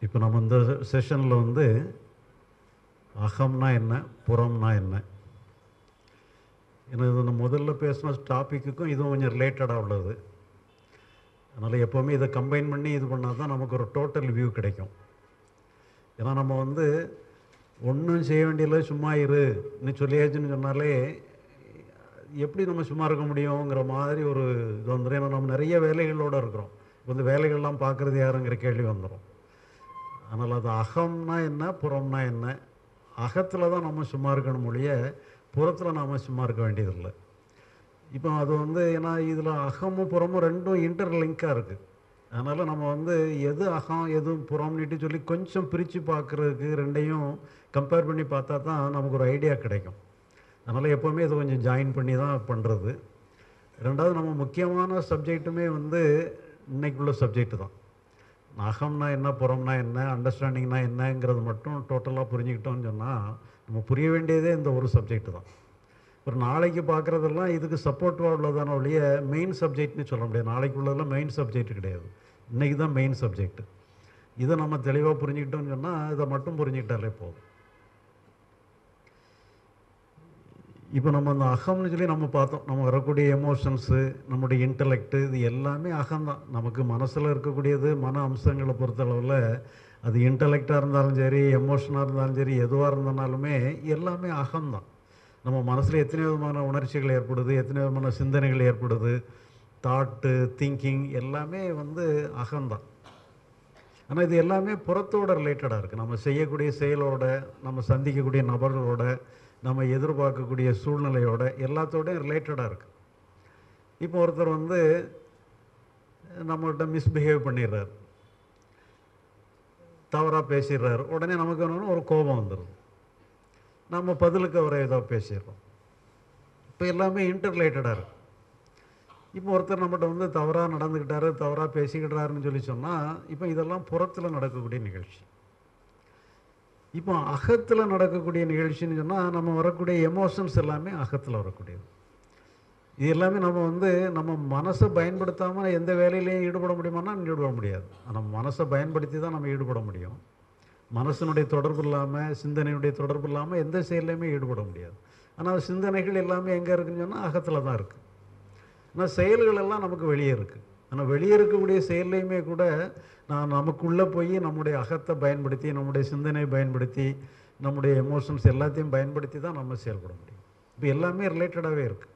இப்போ நம்ம இந்த செஷனில் வந்து அகம்னா என்ன புறம்னா என்ன ஏன்னா இது நம்ம முதல்ல பேசின டாப்பிக்குக்கும் இதுவும் கொஞ்சம் ரிலேட்டடாக உள்ளது அதனால் எப்போவுமே இதை கம்பைன் பண்ணி இது பண்ணால் தான் நமக்கு ஒரு டோட்டல் வியூ கிடைக்கும் ஏன்னா நம்ம வந்து ஒன்றும் செய்ய வேண்டியதில்லை சும்மா இருன்னு சொல்லியாச்சுன்னு சொன்னாலே எப்படி நம்ம சும்மா இருக்க முடியுங்கிற மாதிரி ஒரு இது வந்துடும் ஏன்னா நம்ம நிறைய வேலைகளோடு இருக்கிறோம் இப்போ இந்த வேலைகள்லாம் பார்க்குறது யாருங்கிற கேள்வி வந்துடும் அதனால் அது அகம்னா என்ன புறம்னா என்ன அகத்தில் தான் நம்ம சும்மா இருக்கணும் மொழிய புறத்தில் நாம் சும்மா இருக்க வேண்டியதில்லை இப்போ அது வந்து ஏன்னா இதில் அகமும் புறமும் ரெண்டும் இன்டர்லிங்காக இருக்குது அதனால் நம்ம வந்து எது அகம் எது புறம்னுட்டு சொல்லி கொஞ்சம் பிரித்து பார்க்குறதுக்கு ரெண்டையும் கம்பேர் பண்ணி பார்த்தா தான் நமக்கு ஒரு ஐடியா கிடைக்கும் அதனால் எப்போவுமே இதை கொஞ்சம் ஜாயின் பண்ணி தான் பண்ணுறது ரெண்டாவது நம்ம முக்கியமான சப்ஜெக்ட்டுமே வந்து இன்னைக்குள்ள சப்ஜெக்ட் தான் அகம்னா என்ன புறம்னா என்ன அண்டர்ஸ்டாண்டிங்னா என்னங்கிறது மட்டும் டோட்டலாக புரிஞ்சுக்கிட்டோம்னு சொன்னால் நம்ம புரிய வேண்டியதே இந்த ஒரு சப்ஜெக்ட் தான் ஒரு நாளைக்கு பார்க்குறதெல்லாம் இதுக்கு சப்போர்ட்டிவாக உள்ளதான ஒழிய மெயின் சப்ஜெக்ட்னு சொல்ல முடியாது நாளைக்கு உள்ளதெல்லாம் மெயின் சப்ஜெக்ட் கிடையாது இன்றைக்கி தான் மெயின் சப்ஜெக்ட் இதை நம்ம தெளிவாக புரிஞ்சுக்கிட்டோம்னு சொன்னால் இதை மட்டும் புரிஞ்சுக்கிட்டாலே போதும் இப்போ நம்ம அந்த அகம்னு சொல்லி நம்ம பார்த்தோம் நம்ம வரக்கூடிய எமோஷன்ஸு நம்முடைய இன்டலெக்ட்டு இது எல்லாமே அகம்தான் நமக்கு மனசில் இருக்கக்கூடியது மன அம்சங்களை பொறுத்தளவில் அது இன்டலெக்டாக இருந்தாலும் சரி எமோஷனாக இருந்தாலும் சரி எதுவாக இருந்தாலுமே எல்லாமே அகம்தான் நம்ம மனசில் எத்தனை விதமான உணர்ச்சிகள் ஏற்படுது எத்தனை விதமான சிந்தனைகள் ஏற்படுது தாட்டு திங்கிங் எல்லாமே வந்து அகம்தான் ஆனால் இது எல்லாமே புறத்தோட ரிலேட்டடாக இருக்குது நம்ம செய்யக்கூடிய செயலோட நம்ம சந்திக்கக்கூடிய நபர்களோட நம்ம எதிர்பார்க்கக்கூடிய சூழ்நிலையோட எல்லாத்தோடையும் ரிலேட்டடாக இருக்குது இப்போ ஒருத்தர் வந்து நம்மள்கிட்ட மிஸ்பிஹேவ் பண்ணிடுறாரு தவறாக பேசிடுறாரு உடனே நமக்கு என்னன்னா ஒரு கோபம் வந்துடுது நம்ம பதிலுக்கு அவரை ஏதோ பேசிடுறோம் இப்போ எல்லாமே இன்டர்லேட்டடாக இருக்குது இப்போ ஒருத்தர் நம்மகிட்ட வந்து தவறாக நடந்துக்கிட்டாரு தவறாக பேசிக்கிட்டாருன்னு சொல்லி சொன்னால் இப்போ இதெல்லாம் புறத்தில் நடக்கக்கூடிய நிகழ்ச்சி இப்போ அகத்தில் நடக்கக்கூடிய நிகழ்ச்சின்னு சொன்னால் நம்ம வரக்கூடிய எமோஷன்ஸ் எல்லாமே அகத்தில் வரக்கூடியது இது எல்லாமே நம்ம வந்து நம்ம மனசை பயன்படுத்தாமல் எந்த வேலையிலையும் ஈடுபட முடியுமானா ஈடுபட முடியாது நம்ம மனசை பயன்படுத்தி தான் நம்ம ஈடுபட முடியும் மனசனுடைய தொடர்பு இல்லாமல் சிந்தனையுடைய தொடர்பு இல்லாமல் எந்த செயல்லையுமே ஈடுபட முடியாது ஆனால் சிந்தனைகள் எல்லாமே எங்கே இருக்குன்னு சொன்னால் அகத்தில் தான் இருக்குது ஆனால் செயல்கள் எல்லாம் நமக்கு வெளியே இருக்குது ஆனால் வெளியே இருக்கக்கூடிய செயல்லையுமே கூட நான் நமக்குள்ளே போய் நம்முடைய அகத்தை பயன்படுத்தி நம்முடைய சிந்தனையை பயன்படுத்தி நம்முடைய எமோஷன்ஸ் எல்லாத்தையும் பயன்படுத்தி தான் நம்ம செயல்பட முடியும் இப்போ எல்லாமே ரிலேட்டடாகவே இருக்குது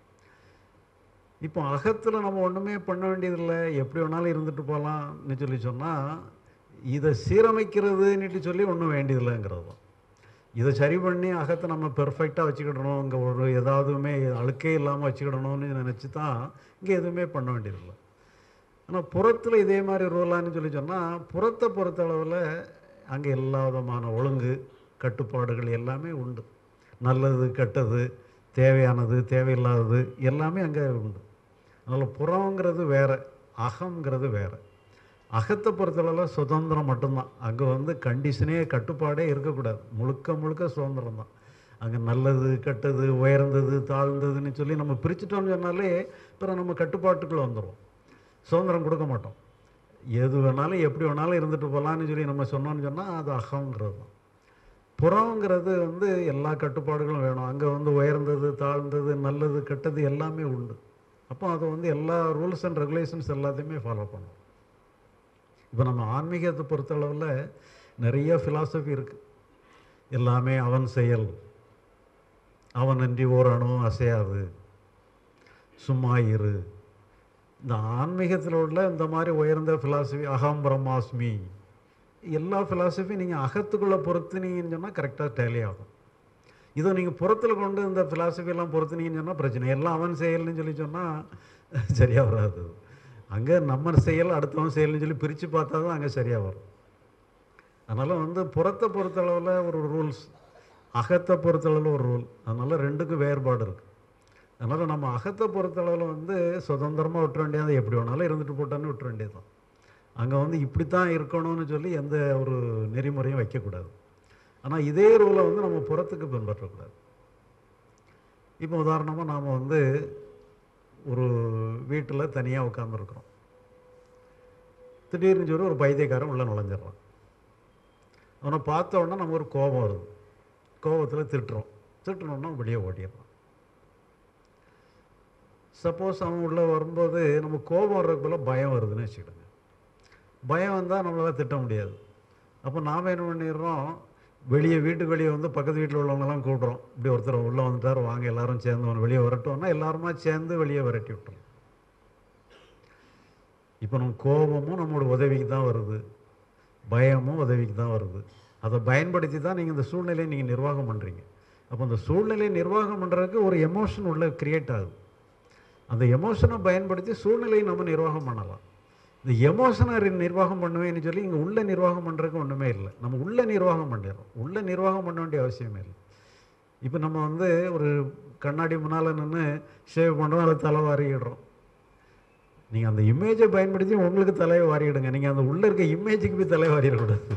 இப்போ அகத்தில் நம்ம ஒன்றுமே பண்ண வேண்டியதில்லை எப்படி வேணாலும் இருந்துட்டு போகலாம்னு சொல்லி சொன்னால் இதை சீரமைக்கிறதுன்னுட்டு சொல்லி ஒன்றும் வேண்டியதில்லைங்கிறது தான் இதை சரி பண்ணி அகத்தை நம்ம பெர்ஃபெக்டாக வச்சுக்கிடணும் இங்கே ஒரு ஏதாவதுமே அழுக்கே இல்லாமல் வச்சுக்கிடணும்னு நினச்சி தான் இங்கே எதுவுமே பண்ண வேண்டியதில்லை ஆனால் புறத்தில் இதே மாதிரி ரூலான்னு சொல்லி சொன்னால் புறத்தை பொறுத்தளவில் அங்கே எல்லா விதமான ஒழுங்கு கட்டுப்பாடுகள் எல்லாமே உண்டு நல்லது கெட்டது தேவையானது தேவையில்லாதது எல்லாமே அங்கே உண்டு அதனால் புறங்கிறது வேறு அகங்கிறது வேறு அகத்தை பொறுத்தளவில் சுதந்திரம் மட்டும்தான் அங்கே வந்து கண்டிஷனே கட்டுப்பாடே இருக்கக்கூடாது முழுக்க முழுக்க சுதந்திரம் தான் அங்கே நல்லது கெட்டது உயர்ந்தது தாழ்ந்ததுன்னு சொல்லி நம்ம பிரிச்சுட்டோம்னு சொன்னாலே பிறகு நம்ம கட்டுப்பாட்டுக்குள்ளே வந்துடும் சுதந்திரம் கொடுக்க மாட்டோம் எது வேணாலும் எப்படி வேணாலும் இருந்துட்டு போகலான்னு சொல்லி நம்ம சொன்னோம்னு சொன்னால் அது அகங்கிறது தான் புறங்கிறது வந்து எல்லா கட்டுப்பாடுகளும் வேணும் அங்கே வந்து உயர்ந்தது தாழ்ந்தது நல்லது கெட்டது எல்லாமே உண்டு அப்போ அது வந்து எல்லா ரூல்ஸ் அண்ட் ரெகுலேஷன்ஸ் எல்லாத்தையுமே ஃபாலோ பண்ணும் இப்போ நம்ம ஆன்மீகத்தை பொறுத்தளவில் நிறைய ஃபிலாசபி இருக்குது எல்லாமே அவன் செயல் அவனன்றி ஓரணும் அசையாது சும்மா இரு இந்த ஆன்மீகத்தில் உள்ள இந்த மாதிரி உயர்ந்த ஃபிலாசபி அகம் பிரம்மாஸ்மி எல்லா ஃபிலாசபி நீங்கள் அகத்துக்குள்ளே பொறுத்துனீங்கன்னு சொன்னால் கரெக்டாக டேலி ஆகும் இதை நீங்கள் புறத்தில் கொண்டு இந்த ஃபிலாசபியெல்லாம் பொறுத்துனீங்கன்னு சொன்னால் பிரச்சனை எல்லாம் அவன் செயல்னு சொல்லி சொன்னால் சரியாக வராது அங்கே நம்ம செயல் அடுத்தவன் செயல்னு சொல்லி பிரித்து பார்த்தா தான் அங்கே சரியாக வரும் அதனால் வந்து புறத்தை பொறுத்தளவில் ஒரு ரூல்ஸ் அகத்தை பொறுத்தளவில் ஒரு ரூல் அதனால் ரெண்டுக்கும் வேறுபாடு இருக்குது அதனால் நம்ம அகத்தை பொறுத்தளவில் வந்து சுதந்திரமாக விட்டுற வேண்டியது எப்படி வேணாலும் இருந்துட்டு போட்டான்னு விட்டுற வேண்டியது தான் அங்கே வந்து இப்படி தான் இருக்கணும்னு சொல்லி எந்த ஒரு நெறிமுறையும் வைக்கக்கூடாது ஆனால் இதே ரூலை வந்து நம்ம புறத்துக்கு பின்பற்றக்கூடாது இப்போ உதாரணமாக நாம் வந்து ஒரு வீட்டில் தனியாக உட்காந்துருக்குறோம் திடீர்னு சொல்லி ஒரு பைத்தியக்காரன் உள்ளே நுழைஞ்சிடறான் அவனை பார்த்த உடனே நமக்கு ஒரு கோபம் வருது கோபத்தில் திட்டுறோம் திட்டுனோன்னா வெளியே ஓடிடுறான் சப்போஸ் அவன் உள்ளே வரும்போது நம்ம கோபம் வர்றதுக்கு போல பயம் வருதுன்னு வச்சுக்கிடுங்க பயம் வந்தால் நம்மளால் திட்ட முடியாது அப்போ நாம் என்ன பண்ணிடுறோம் வெளியே வீட்டுக்கு வெளியே வந்து பக்கத்து வீட்டில் உள்ளவங்கலாம் கூப்பிட்றோம் இப்படி ஒருத்தர் உள்ளே வந்துட்டார் வாங்க எல்லாரும் சேர்ந்து அவனை வெளியே வரட்டோம்னா எல்லாருமா சேர்ந்து வெளியே விரட்டி விட்டுறோம் இப்போ நம்ம கோபமும் நம்மளோட உதவிக்கு தான் வருது பயமும் உதவிக்கு தான் வருது அதை பயன்படுத்தி தான் நீங்கள் இந்த சூழ்நிலையை நீங்கள் நிர்வாகம் பண்ணுறீங்க அப்போ அந்த சூழ்நிலையை நிர்வாகம் பண்ணுறதுக்கு ஒரு எமோஷன் உள்ள கிரியேட் ஆகுது அந்த எமோஷனை பயன்படுத்தி சூழ்நிலையை நம்ம நிர்வாகம் பண்ணலாம் இந்த எமோஷனை நிர்வாகம் பண்ணுவேன்னு சொல்லி இங்கே உள்ள நிர்வாகம் பண்ணுறதுக்கு ஒன்றுமே இல்லை நம்ம உள்ள நிர்வாகம் பண்ணிடுறோம் உள்ள நிர்வாகம் பண்ண வேண்டிய அவசியமே இல்லை இப்போ நம்ம வந்து ஒரு கண்ணாடி முன்னால் நின்று ஷேவ் பண்ணுறோம் அதை தலை வாரிடுறோம் நீங்கள் அந்த இமேஜை பயன்படுத்தி உங்களுக்கு தலையை வாரிடுங்க நீங்கள் அந்த உள்ளே இருக்க இமேஜுக்கு போய் தலையை வாரிடக்கூடாது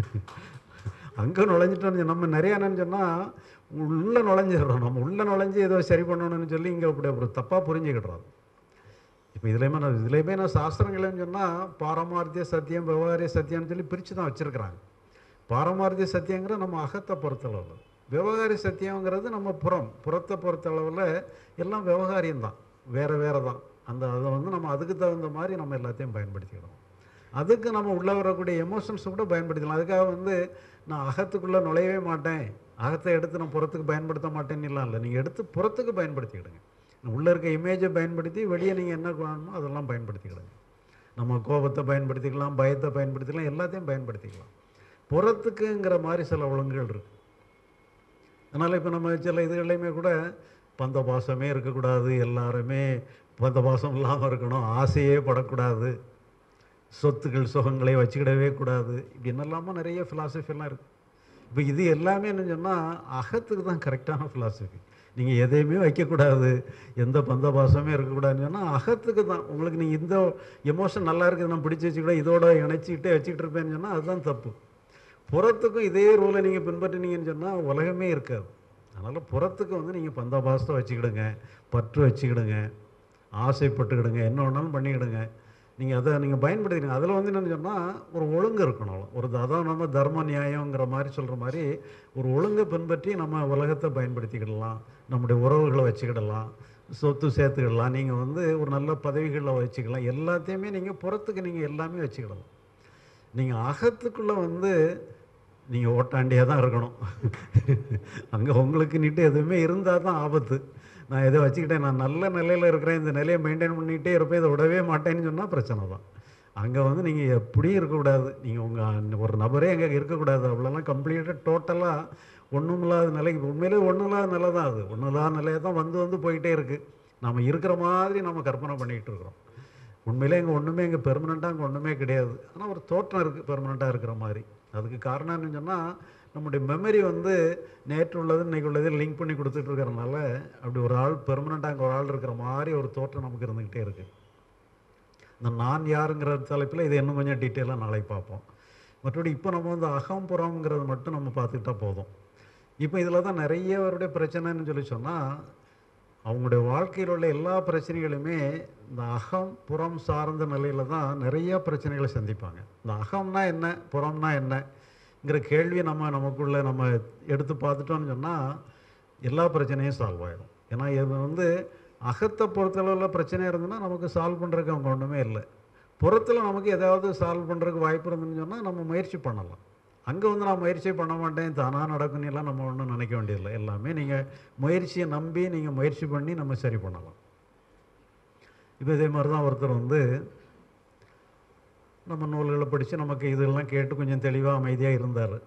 அங்கே நுழைஞ்சிட்டோம்னு நம்ம நிறையா என்னன்னு சொன்னால் உள்ளே நுழைஞ்சிடுறோம் நம்ம உள்ளே நுழைஞ்சு ஏதோ சரி பண்ணணும்னு சொல்லி இங்கே அப்படி ஒரு தப்பாக புரிஞ்சுக்கிடுறோம் இப்போ இதுலேயுமே நான் இதுலேயுமே நான் சாஸ்திரங்கள்னு சொன்னால் பாரமார்த்திய சத்தியம் விவகாரிய சத்தியம்னு சொல்லி பிரித்து தான் வச்சுருக்குறாங்க பாரமார்த்திய சத்தியங்கிற நம்ம அகத்தை பொறுத்தளவில் விவகாரி சத்தியங்கிறது நம்ம புறம் புறத்தை பொறுத்தளவில் எல்லாம் விவகாரியம்தான் வேறு வேறு தான் அந்த அதை வந்து நம்ம அதுக்கு தகுந்த மாதிரி நம்ம எல்லாத்தையும் பயன்படுத்திக்கிறோம் அதுக்கு நம்ம உள்ளே வரக்கூடிய எமோஷன்ஸ் கூட பயன்படுத்திக்கலாம் அதுக்காக வந்து நான் அகத்துக்குள்ளே நுழையவே மாட்டேன் அகத்தை எடுத்து நான் புறத்துக்கு பயன்படுத்த மாட்டேன்னு இல்லை நீங்கள் எடுத்து புறத்துக்கு பயன்படுத்திக்கிடுங்க உள்ளே இருக்க இமேஜை பயன்படுத்தி வெளியே நீங்கள் என்ன காணுமோ அதெல்லாம் பயன்படுத்திக்கிடுங்க நம்ம கோபத்தை பயன்படுத்திக்கலாம் பயத்தை பயன்படுத்திக்கலாம் எல்லாத்தையும் பயன்படுத்திக்கலாம் புறத்துக்குங்கிற மாதிரி சில ஒழுங்குகள் இருக்குது அதனால் இப்போ நம்ம சில இதுகள்லையுமே கூட பந்த பாசமே இருக்கக்கூடாது எல்லாருமே பந்த பாசம் இல்லாமல் இருக்கணும் ஆசையே படக்கூடாது சொத்துக்கள் சுகங்களை வச்சுக்கிடவே கூடாது இப்படி என்னெல்லாமோ நிறைய ஃபிலாசபிலாம் இருக்குது இப்போ இது எல்லாமே என்ன சொன்னால் அகத்துக்கு தான் கரெக்டான ஃபிலாசபி நீங்கள் எதையுமே வைக்கக்கூடாது எந்த பந்த பாசமே இருக்கக்கூடாதுன்னு சொன்னால் அகத்துக்கு தான் உங்களுக்கு நீங்கள் இந்த எமோஷன் நல்லா இருக்குது நான் பிடிச்சி வச்சுக்கூட இதோட இணைச்சிக்கிட்டே வச்சுக்கிட்டு இருப்பேன்னு சொன்னால் அதுதான் தப்பு புறத்துக்கும் இதே ரூலை நீங்கள் பின்பற்றினீங்கன்னு சொன்னால் உலகமே இருக்காது அதனால் புறத்துக்கு வந்து நீங்கள் பந்த பாசத்தை வச்சுக்கிடுங்க பற்று வச்சுக்கிடுங்க ஆசைப்பட்டுக்கிடுங்க என்ன வேணாலும் பண்ணிக்கிடுங்க நீங்கள் அதை நீங்கள் பயன்படுத்திடுங்க அதில் வந்து என்னென்னு சொன்னால் ஒரு ஒழுங்கு இருக்கணும் ஒரு அதான் நம்ம தர்ம நியாயங்கிற மாதிரி சொல்கிற மாதிரி ஒரு ஒழுங்கை பின்பற்றி நம்ம உலகத்தை பயன்படுத்திக்கிடலாம் நம்முடைய உறவுகளை வச்சுக்கிடலாம் சொத்து சேர்த்துக்கிடலாம் நீங்கள் வந்து ஒரு நல்ல பதவிகளில் வச்சுக்கலாம் எல்லாத்தையுமே நீங்கள் புறத்துக்கு நீங்கள் எல்லாமே வச்சுக்கிடலாம் நீங்கள் அகத்துக்குள்ளே வந்து நீங்கள் ஓட்டாண்டியாக தான் இருக்கணும் அங்கே உங்களுக்கு நீட்டு எதுவுமே இருந்தால் தான் ஆபத்து நான் எதை வச்சுக்கிட்டேன் நான் நல்ல நிலையில் இருக்கிறேன் இந்த நிலையை மெயின்டைன் பண்ணிகிட்டே இருப்பேன் இதை விடவே மாட்டேன்னு சொன்னால் பிரச்சனை தான் அங்கே வந்து நீங்கள் எப்படியும் இருக்கக்கூடாது நீங்கள் உங்கள் ஒரு நபரே அங்கே இருக்கக்கூடாது அவ்வளோலாம் கம்ப்ளீட்டாக டோட்டலாக ஒன்றும் இல்லாத நிலைக்கு உண்மையிலே ஒன்றும் இல்லாத நிலை தான் அது ஒன்றும் இல்லாத நிலையை தான் வந்து வந்து போயிட்டே இருக்குது நம்ம இருக்கிற மாதிரி நம்ம கற்பனை பண்ணிகிட்டு இருக்கிறோம் உண்மையிலே இங்கே ஒன்றுமே இங்கே பெர்மனெண்ட்டாக அங்கே ஒன்றுமே கிடையாது ஆனால் ஒரு தோற்றம் இருக்குது பெர்மனெண்ட்டாக இருக்கிற மாதிரி அதுக்கு காரணம் என்னன்னு சொன்னால் நம்முடைய மெமரி வந்து நேற்று உள்ளது இன்றைக்கி உள்ளது லிங்க் பண்ணி கொடுத்துட்டு இருக்கிறனால அப்படி ஒரு ஆள் பெர்மனெண்ட்டாக அங்கே ஒரு ஆள் இருக்கிற மாதிரி ஒரு தோற்றம் நமக்கு இருந்துக்கிட்டே இருக்குது இந்த நான் யாருங்கிற தலைப்பில் இது இன்னும் கொஞ்சம் டீட்டெயிலாக நாளைக்கு பார்ப்போம் மற்றபடி இப்போ நம்ம வந்து அகம்புறம்ங்கிறது மட்டும் நம்ம பார்த்துக்கிட்டா போதும் இப்போ இதில் தான் நிறையவருடைய பிரச்சனைன்னு சொல்லி சொன்னால் அவங்களுடைய வாழ்க்கையில் உள்ள எல்லா பிரச்சனைகளுமே இந்த அகம் புறம் சார்ந்த நிலையில் தான் நிறைய பிரச்சனைகளை சந்திப்பாங்க இந்த அகம்னா என்ன புறம்னா என்னங்கிற கேள்வியை நம்ம நமக்குள்ளே நம்ம எடுத்து பார்த்துட்டோம்னு சொன்னால் எல்லா பிரச்சனையும் சால்வ் ஆகிடும் ஏன்னா இது வந்து அகத்தை பொறுத்தளவில் பிரச்சனை இருந்ததுன்னா நமக்கு சால்வ் பண்ணுறதுக்கு அவங்க ஒன்றுமே இல்லை புறத்தில் நமக்கு ஏதாவது சால்வ் பண்ணுறதுக்கு வாய்ப்பு இருந்துன்னு சொன்னால் நம்ம முயற்சி பண்ணலாம் அங்கே வந்து நான் முயற்சியே பண்ண மாட்டேன் தானாக நடக்குன்னு எல்லாம் நம்ம ஒன்றும் நினைக்க வேண்டியதில்லை எல்லாமே நீங்கள் முயற்சியை நம்பி நீங்கள் முயற்சி பண்ணி நம்ம சரி பண்ணலாம் இப்போ இதே மாதிரி தான் ஒருத்தர் வந்து நம்ம நூல்களை படித்து நமக்கு இதெல்லாம் கேட்டு கொஞ்சம் தெளிவாக அமைதியாக இருந்தார்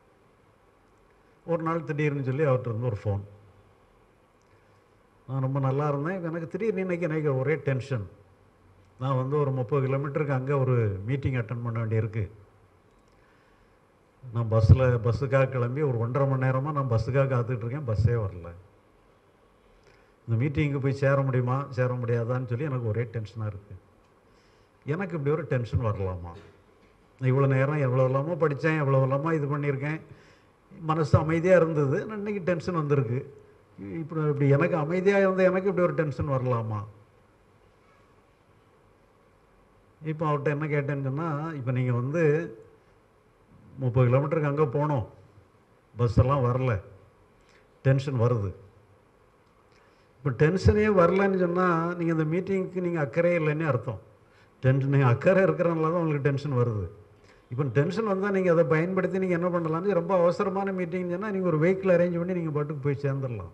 ஒரு நாள் திடீர்னு சொல்லி அவர்கிட்ட இருந்து ஒரு ஃபோன் நான் ரொம்ப நல்லா இருந்தேன் எனக்கு திடீர்னு இன்றைக்கி எனக்கு ஒரே டென்ஷன் நான் வந்து ஒரு முப்பது கிலோமீட்டருக்கு அங்கே ஒரு மீட்டிங் அட்டன் பண்ண வேண்டியிருக்கு நான் பஸ்ஸில் பஸ்ஸுக்காக கிளம்பி ஒரு ஒன்றரை மணி நேரமாக நான் பஸ்ஸுக்காக காத்துட்ருக்கேன் பஸ்ஸே வரல இந்த மீட்டிங்கு போய் சேர முடியுமா சேர முடியாதான்னு சொல்லி எனக்கு ஒரே டென்ஷனாக இருக்குது எனக்கு இப்படி ஒரு டென்ஷன் வரலாமா இவ்வளோ நேரம் எவ்வளோ இல்லாமல் படித்தேன் எவ்வளோ இல்லாமல் இது பண்ணியிருக்கேன் மனசு அமைதியாக இருந்தது இன்றைக்கி டென்ஷன் வந்திருக்கு இப்படி இப்படி எனக்கு அமைதியாக இருந்த எனக்கு இப்படி ஒரு டென்ஷன் வரலாமா இப்போ அவர்கிட்ட என்ன கேட்டேன்னு சொன்னால் இப்போ நீங்கள் வந்து முப்பது கிலோமீட்டருக்கு அங்கே போனோம் பஸ் எல்லாம் வரல டென்ஷன் வருது இப்போ டென்ஷனே வரலன்னு சொன்னால் நீங்கள் இந்த மீட்டிங்க்கு நீங்கள் அக்கறை இல்லைன்னு அர்த்தம் டென்ஷன் நீங்கள் அக்கறை இருக்கிறனால தான் உங்களுக்கு டென்ஷன் வருது இப்போ டென்ஷன் வந்தால் நீங்கள் அதை பயன்படுத்தி நீங்கள் என்ன பண்ணலாம்னு ரொம்ப அவசரமான மீட்டிங் சொன்னால் நீங்கள் ஒரு வெஹிக்கிள் அரேஞ்ச் பண்ணி நீங்கள் பாட்டுக்கு போய் சேர்ந்துடலாம்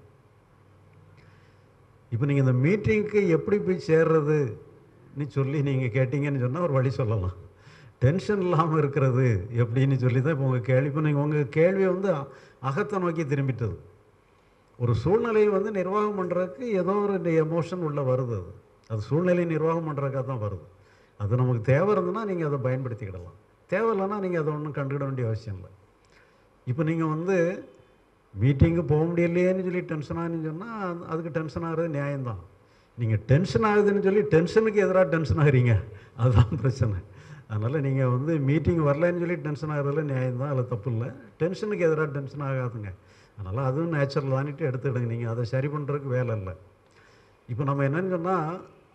இப்போ நீங்கள் இந்த மீட்டிங்க்கு எப்படி போய் சேர்றது நீ சொல்லி நீங்கள் கேட்டீங்கன்னு சொன்னால் ஒரு வழி சொல்லலாம் டென்ஷன் இல்லாமல் இருக்கிறது எப்படின்னு சொல்லி தான் இப்போ உங்கள் கேள்வி இப்போ நீங்கள் உங்கள் கேள்வியை வந்து அ- அகத்தை நோக்கி திரும்பிட்டது ஒரு சூழ்நிலையை வந்து நிர்வாகம் பண்ணுறதுக்கு ஏதோ ஒரு எமோஷன் உள்ளே வருது அது அது சூழ்நிலையை நிர்வாகம் பண்ணுறதுக்காக தான் வருது அது நமக்கு தேவை இருந்ததுன்னா நீங்கள் அதை பயன்படுத்திக்கிடலாம் தேவை இல்லைன்னா நீங்கள் அதை ஒன்றும் கண்டுக்கிட வேண்டிய அவசியம் இல்லை இப்போ நீங்கள் வந்து மீட்டிங்கு போக முடியலையேன்னு சொல்லி டென்ஷன் ஆகுன்னு சொன்னால் அதுக்கு டென்ஷன் ஆகிறது நியாயம்தான் நீங்கள் டென்ஷன் ஆகுதுன்னு சொல்லி டென்ஷனுக்கு எதிராக டென்ஷன் ஆகுறீங்க அதுதான் பிரச்சனை அதனால் நீங்கள் வந்து மீட்டிங் வரலைன்னு சொல்லி டென்ஷன் ஆகிறதுல நியாயம்தான் அதில் தப்பு இல்லை டென்ஷனுக்கு எதிராக டென்ஷன் ஆகாதுங்க அதனால் அதுவும் நேச்சுரல் தானிட்டு எடுத்துக்கிடுங்க நீங்கள் அதை சரி பண்ணுறதுக்கு வேலை இல்லை இப்போ நம்ம என்னன்னு சொன்னால்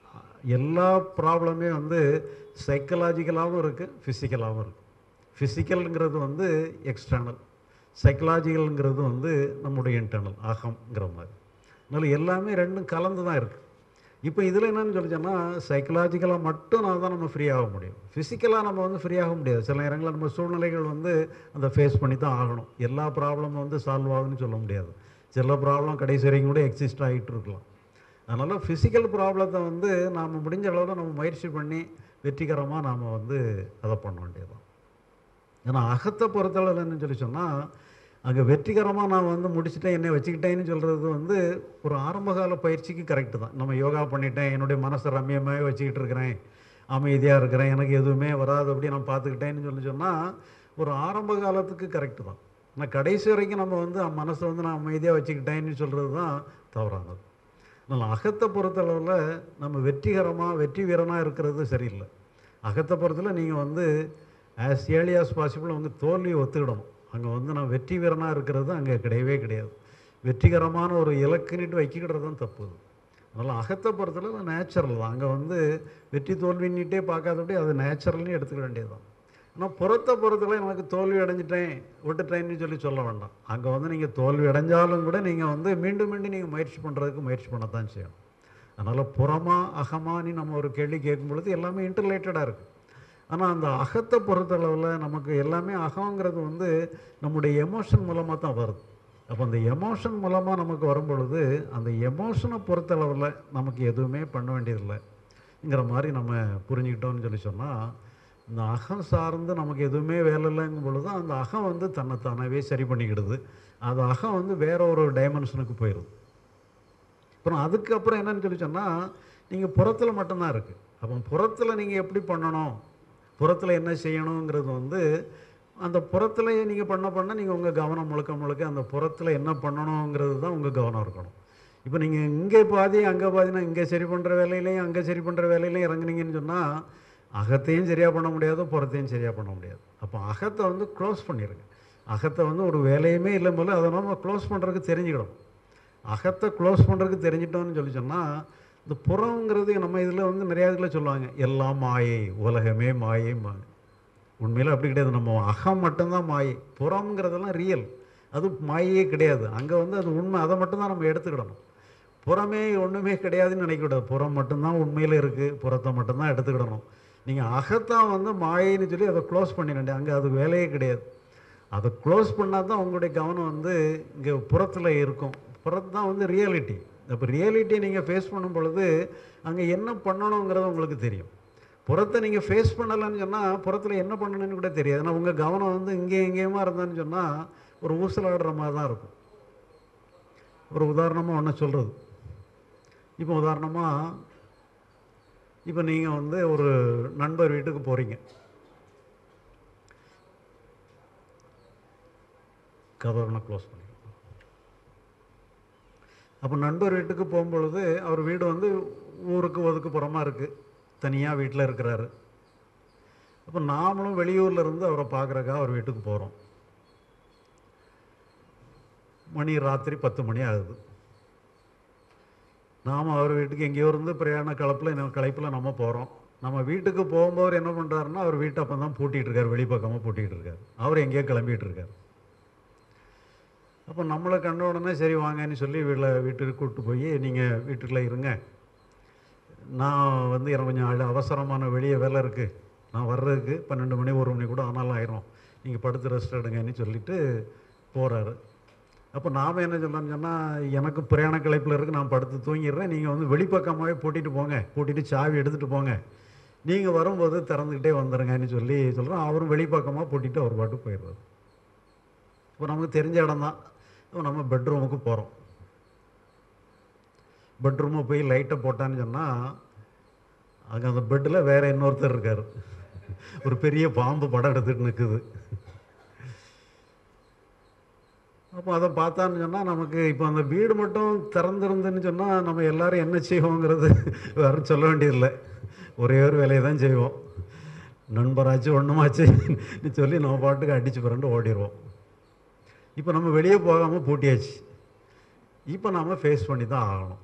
எல்லா ப்ராப்ளமே வந்து சைக்கலாஜிக்கலாகவும் இருக்குது ஃபிசிக்கலாகவும் இருக்குது ஃபிசிக்கல்ங்கிறது வந்து எக்ஸ்டர்னல் சைக்கலாஜிக்கல்ங்கிறது வந்து நம்முடைய இன்டர்னல் அகம்ங்கிற மாதிரி அதனால் எல்லாமே ரெண்டும் கலந்து தான் இருக்குது இப்போ இதில் என்னன்னு சொல்லி சொன்னால் சைக்கலாஜிக்கலாக மட்டும் நான் தான் நம்ம ஃப்ரீ ஆக முடியும் ஃபிசிக்கலாக நம்ம வந்து ஃப்ரீ ஆக முடியாது சில நேரங்களில் நம்ம சூழ்நிலைகள் வந்து அந்த ஃபேஸ் பண்ணி தான் ஆகணும் எல்லா ப்ராப்ளமும் வந்து சால்வ் ஆகுதுன்னு சொல்ல முடியாது சில ப்ராப்ளம் கடைசி வரைக்கும் கூட எக்ஸிஸ்ட் ஆகிட்டு இருக்கலாம் அதனால் ஃபிசிக்கல் ப்ராப்ளத்தை வந்து நாம் முடிஞ்ச அளவில் நம்ம முயற்சி பண்ணி வெற்றிகரமாக நாம் வந்து அதை பண்ண வேண்டியதுதான் ஏன்னா அகத்தை பொறுத்தளவில் என்னன்னு சொல்லி சொன்னால் அங்கே வெற்றிகரமாக நான் வந்து முடிச்சுட்டேன் என்னை வச்சுக்கிட்டேன்னு சொல்கிறது வந்து ஒரு ஆரம்பகால பயிற்சிக்கு கரெக்டு தான் நம்ம யோகா பண்ணிட்டேன் என்னுடைய மனசை ரம்யமாகவே வச்சுக்கிட்டு இருக்கிறேன் அமைதியாக இருக்கிறேன் எனக்கு எதுவுமே வராது அப்படி நான் பார்த்துக்கிட்டேன்னு சொல்லி சொன்னால் ஒரு ஆரம்ப காலத்துக்கு கரெக்டு தான் ஆனால் கடைசி வரைக்கும் நம்ம வந்து அஹ் மனசை வந்து நான் அமைதியாக வச்சுக்கிட்டேன்னு சொல்கிறது தான் தவறானது அதனால் அகத்தை பொறுத்தளவில் நம்ம வெற்றிகரமாக வெற்றி வீரனாக இருக்கிறது சரியில்லை அகத்தை பொறுத்தல நீங்கள் வந்து ஆஸ் ஏர்லி ஆஸ் பாசிபிள் வந்து தோல்வியை ஒத்துக்கிடணும் அங்கே வந்து நான் வெற்றி வீரனாக இருக்கிறது அங்கே கிடையவே கிடையாது வெற்றிகரமான ஒரு இலக்குன்னுட்டு வைக்கிக்கிறது தான் தப்பு அது அதனால் அகத்தை பொறுத்தளவு நேச்சுரல் தான் அங்கே வந்து வெற்றி தோல்வின்னுட்டே பார்க்காதபடி அது நேச்சுரல்னு எடுத்துக்க வேண்டியது தான் ஆனால் புறத்தை பொறுத்தவரை எனக்கு தோல்வி அடைஞ்சிட்டேன் விட்டுட்டேன்னு சொல்லி சொல்ல வேண்டாம் அங்கே வந்து நீங்கள் தோல்வி அடைஞ்சாலும் கூட நீங்கள் வந்து மீண்டும் மீண்டும் நீங்கள் முயற்சி பண்ணுறதுக்கு முயற்சி பண்ணத்தான் செய்யணும் அதனால் புறமா அகமானு நம்ம ஒரு கேள்வி கேட்கும் பொழுது எல்லாமே இன்டர்லேட்டடாக இருக்குது ஆனால் அந்த அகத்தை பொறுத்தளவில் நமக்கு எல்லாமே அகங்கிறது வந்து நம்முடைய எமோஷன் மூலமாக தான் வருது அப்போ அந்த எமோஷன் மூலமாக நமக்கு வரும் பொழுது அந்த எமோஷனை பொறுத்தளவில் நமக்கு எதுவுமே பண்ண வேண்டியதில்லைங்கிற மாதிரி நம்ம புரிஞ்சுக்கிட்டோம்னு சொல்லி சொன்னால் இந்த அகம் சார்ந்து நமக்கு எதுவுமே வேலை இல்லைங்கும் பொழுது அந்த அகம் வந்து தன்னைத்தானவே சரி பண்ணிக்கிடுது அது அகம் வந்து வேற ஒரு டைமென்ஷனுக்கு போயிடுது அப்புறம் அதுக்கப்புறம் என்னன்னு சொல்லி சொன்னால் நீங்கள் புறத்தில் மட்டும்தான் இருக்குது அப்போ புறத்தில் நீங்கள் எப்படி பண்ணணும் புறத்தில் என்ன செய்யணுங்கிறது வந்து அந்த புறத்தில் நீங்கள் பண்ண பண்ண நீங்கள் உங்கள் கவனம் முழுக்க முழுக்க அந்த புறத்தில் என்ன பண்ணணுங்கிறது தான் உங்கள் கவனம் இருக்கணும் இப்போ நீங்கள் இங்கே பாதி அங்கே பாதினா இங்கே சரி பண்ணுற வேலையிலையும் அங்கே சரி பண்ணுற வேலையிலையும் இறங்குனீங்கன்னு சொன்னால் அகத்தையும் சரியாக பண்ண முடியாது புறத்தையும் சரியாக பண்ண முடியாது அப்போ அகத்தை வந்து க்ளோஸ் பண்ணிடுங்க அகத்தை வந்து ஒரு வேலையுமே இல்லை போல அதை நம்ம க்ளோஸ் பண்ணுறதுக்கு தெரிஞ்சுக்கிடணும் அகத்தை க்ளோஸ் பண்ணுறதுக்கு தெரிஞ்சிட்டோம்னு சொல்லி சொன்னால் இந்த புறங்கிறது நம்ம இதில் வந்து நிறையா இதில் சொல்லுவாங்க எல்லாம் மாயை உலகமே மாயை மாயை உண்மையில் அப்படி கிடையாது நம்ம அகம் மட்டும்தான் மாயை புறம்ங்கிறதெல்லாம் ரியல் அது மாயையே கிடையாது அங்கே வந்து அது உண்மை அதை மட்டும்தான் நம்ம எடுத்துக்கிடணும் புறமே ஒன்றுமே கிடையாதுன்னு நினைக்கக்கூடாது புறம் மட்டும்தான் உண்மையில் இருக்குது புறத்தை மட்டும்தான் எடுத்துக்கிடணும் நீங்கள் அகத்தான் வந்து மாயைன்னு சொல்லி அதை க்ளோஸ் பண்ணிடணும் அங்கே அது வேலையே கிடையாது அதை க்ளோஸ் பண்ணால் தான் உங்களுடைய கவனம் வந்து இங்கே புறத்தில் இருக்கும் புறத்து தான் வந்து ரியாலிட்டி அப்போ ரியாலிட்டியை நீங்கள் ஃபேஸ் பண்ணும் பொழுது அங்கே என்ன பண்ணணுங்கிறது உங்களுக்கு தெரியும் புறத்தை நீங்கள் ஃபேஸ் பண்ணலைன்னு சொன்னால் புறத்தில் என்ன பண்ணணும்னு கூட தெரியாது ஏன்னா உங்கள் கவனம் வந்து இங்கே எங்கேயுமா இருந்தான்னு சொன்னால் ஒரு ஊசலாடுற மாதிரி தான் இருக்கும் ஒரு உதாரணமாக ஒன்று சொல்கிறது இப்போ உதாரணமாக இப்போ நீங்கள் வந்து ஒரு நண்பர் வீட்டுக்கு போகிறீங்க கதவனை க்ளோஸ் பண்ணிக்கணும் அப்போ நண்பர் வீட்டுக்கு போகும்பொழுது அவர் வீடு வந்து ஊருக்கு ஒதுக்குப்புறமா இருக்குது தனியாக வீட்டில் இருக்கிறாரு அப்போ நாமளும் வெளியூரில் இருந்து அவரை பார்க்குறக்காக அவர் வீட்டுக்கு போகிறோம் மணி ராத்திரி பத்து மணி ஆகுது நாம் அவர் வீட்டுக்கு எங்கேயோ இருந்து பிரயாண கலப்பில் களைப்பில் நம்ம போகிறோம் நம்ம வீட்டுக்கு போகும்போது என்ன பண்ணுறாருன்னா அவர் வீட்டை அப்போ தான் பூட்டிகிட்டு இருக்கார் வெளிப்பக்கமாக பூட்டிகிட்டு இருக்கார் அவர் எங்கேயோ கிளம்பிட்டு இருக்கார் அப்போ நம்மளை கண்ட உடனே சரி வாங்கன்னு சொல்லி வீட்டில் வீட்டுக்கு கூப்பிட்டு போய் நீங்கள் வீட்டுக்குள்ளே இருங்க நான் வந்து எனக்கு கொஞ்சம் அழ- அவசரமான வெளியே வேலை இருக்குது நான் வர்றதுக்கு பன்னெண்டு மணி ஒரு மணி கூட ஆனாலும் ஆயிரும் நீங்கள் படுத்து ரெஸ்ட் எடுங்கன்னு சொல்லிட்டு போகிறாரு அப்போ நாம் என்ன சொல்லலாம்னு சொன்னால் எனக்கு பிரயாண களைப்பில் இருக்குது நான் படுத்து தூங்கிடுறேன் நீங்கள் வந்து வெளிப்பக்கமாகவே பூட்டிட்டு போங்க பூட்டிட்டு சாவி எடுத்துகிட்டு போங்க நீங்கள் வரும்போது திறந்துக்கிட்டே வந்துடுங்கன்னு சொல்லி சொல்கிறோம் அவரும் வெளிப்பக்கமாக பூட்டிட்டு அவர் பாட்டு போயிடுறாரு இப்போ நமக்கு தெரிஞ்ச இடம் தான் இப்போ நம்ம பெட்ரூமுக்கு போகிறோம் பெட்ரூமை போய் லைட்டை போட்டான்னு சொன்னால் அங்கே அந்த பெட்டில் வேற இன்னொருத்தர் இருக்கார் ஒரு பெரிய பாம்பு படம் எடுத்துட்டு நிற்குது அப்போ அதை பார்த்தான்னு சொன்னால் நமக்கு இப்போ அந்த வீடு மட்டும் திறந்துருந்துன்னு சொன்னால் நம்ம எல்லாரும் என்ன செய்வோங்கிறது வேறு சொல்ல வேண்டியதில்லை ஒரே ஒரு வேலையை தான் செய்வோம் நண்பராச்சு ஒன்றுமாச்சு சொல்லி நம்ம பாட்டுக்கு அடிச்சு பிறண்டு ஓடிடுவோம் இப்போ நம்ம வெளியே போகாமல் பூட்டியாச்சு இப்போ நம்ம ஃபேஸ் பண்ணி தான் ஆகணும்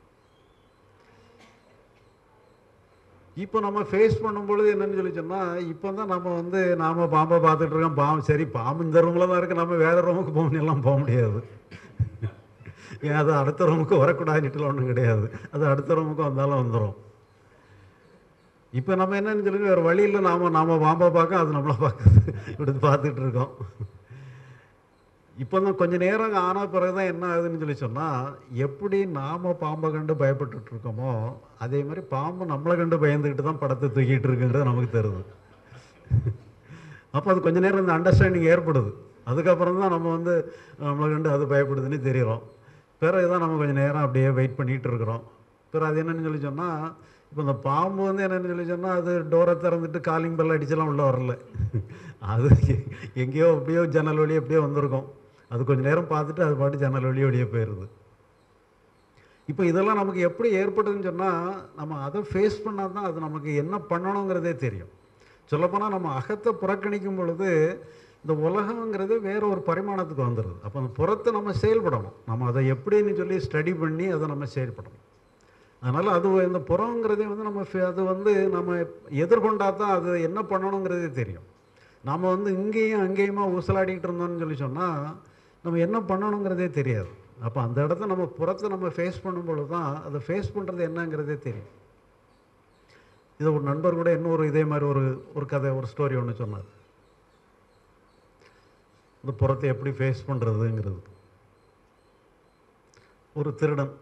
இப்போ நம்ம ஃபேஸ் பண்ணும்பொழுது என்னன்னு சொல்லி சொன்னால் இப்போ தான் நம்ம வந்து நாம் பாம்பை பார்த்துட்டு இருக்கோம் பாம்பு சரி பாம்பு இந்த ரூமில் தான் இருக்குது நம்ம வேறு ரூமுக்கு போகணும் எல்லாம் போக முடியாது ஏன் அது அடுத்த ரூமுக்கு வரக்கூடாதுன்னுட்டுலாம் ஒன்றும் கிடையாது அது அடுத்த ரூமுக்கு வந்தாலும் வந்துடும் இப்போ நம்ம என்னன்னு சொல்லி வேறு வழியில் நாம் நாம் பாம்பை பார்க்க அது நம்மளை பார்க்குது இப்படி பார்த்துட்டு இருக்கோம் இப்போ தான் கொஞ்ச நேரம் ஆன பிறகு தான் என்ன ஆகுதுன்னு சொல்லி சொன்னால் எப்படி நாம் பாம்பை கண்டு பயப்பட்டுட்டு இருக்கோமோ அதே மாதிரி பாம்பு நம்மளை கண்டு பயந்துக்கிட்டு தான் படத்தை தூக்கிட்டு இருக்குங்கிறது நமக்கு தருது அப்போ அது கொஞ்ச நேரம் இந்த அண்டர்ஸ்டாண்டிங் ஏற்படுது அதுக்கப்புறம் தான் நம்ம வந்து நம்மளை கண்டு அது பயப்படுதுன்னு தெரிகிறோம் பிறகு தான் நம்ம கொஞ்சம் நேரம் அப்படியே வெயிட் பண்ணிகிட்டு இருக்கிறோம் பிறகு அது என்னன்னு சொல்லி சொன்னால் இப்போ இந்த பாம்பு வந்து என்னன்னு சொல்லி சொன்னால் அது டோரை திறந்துட்டு காலிங் பெல் அடிச்செல்லாம் உள்ளே வரல அது எங்கேயோ அப்படியோ ஜன்னல் வழி எப்படியோ வந்திருக்கும் அது கொஞ்ச நேரம் பார்த்துட்டு அது பாட்டு ஜன்னல் வழி வெளியே போயிடுது இப்போ இதெல்லாம் நமக்கு எப்படி ஏற்படுதுன்னு சொன்னால் நம்ம அதை ஃபேஸ் பண்ணால் தான் அது நமக்கு என்ன பண்ணணுங்கிறதே தெரியும் சொல்லப்போனால் நம்ம அகத்தை புறக்கணிக்கும் பொழுது இந்த உலகங்கிறது வேற ஒரு பரிமாணத்துக்கு வந்துடுது அப்போ அந்த புறத்தை நம்ம செயல்படணும் நம்ம அதை எப்படின்னு சொல்லி ஸ்டடி பண்ணி அதை நம்ம செயல்படணும் அதனால் அது இந்த புறங்கிறதே வந்து நம்ம ஃபே- அது வந்து நம்ம எதிர்கொண்டா தான் அது என்ன பண்ணணுங்கிறதே தெரியும் நம்ம வந்து இங்கேயும் அங்கேயுமா ஊசலாடிக்கிட்டு இருந்தோம்னு சொல்லி சொன்னால் நம்ம என்ன பண்ணணுங்கிறதே தெரியாது அப்போ அந்த இடத்த நம்ம புறத்தை நம்ம ஃபேஸ் பண்ணும்பொழுது தான் அதை ஃபேஸ் பண்ணுறது என்னங்கிறதே தெரியும் இது ஒரு நண்பர் கூட இன்னொரு இதே மாதிரி ஒரு ஒரு கதை ஒரு ஸ்டோரி ஒன்று சொன்னார் இந்த புறத்தை எப்படி ஃபேஸ் பண்ணுறதுங்கிறது ஒரு திருடன்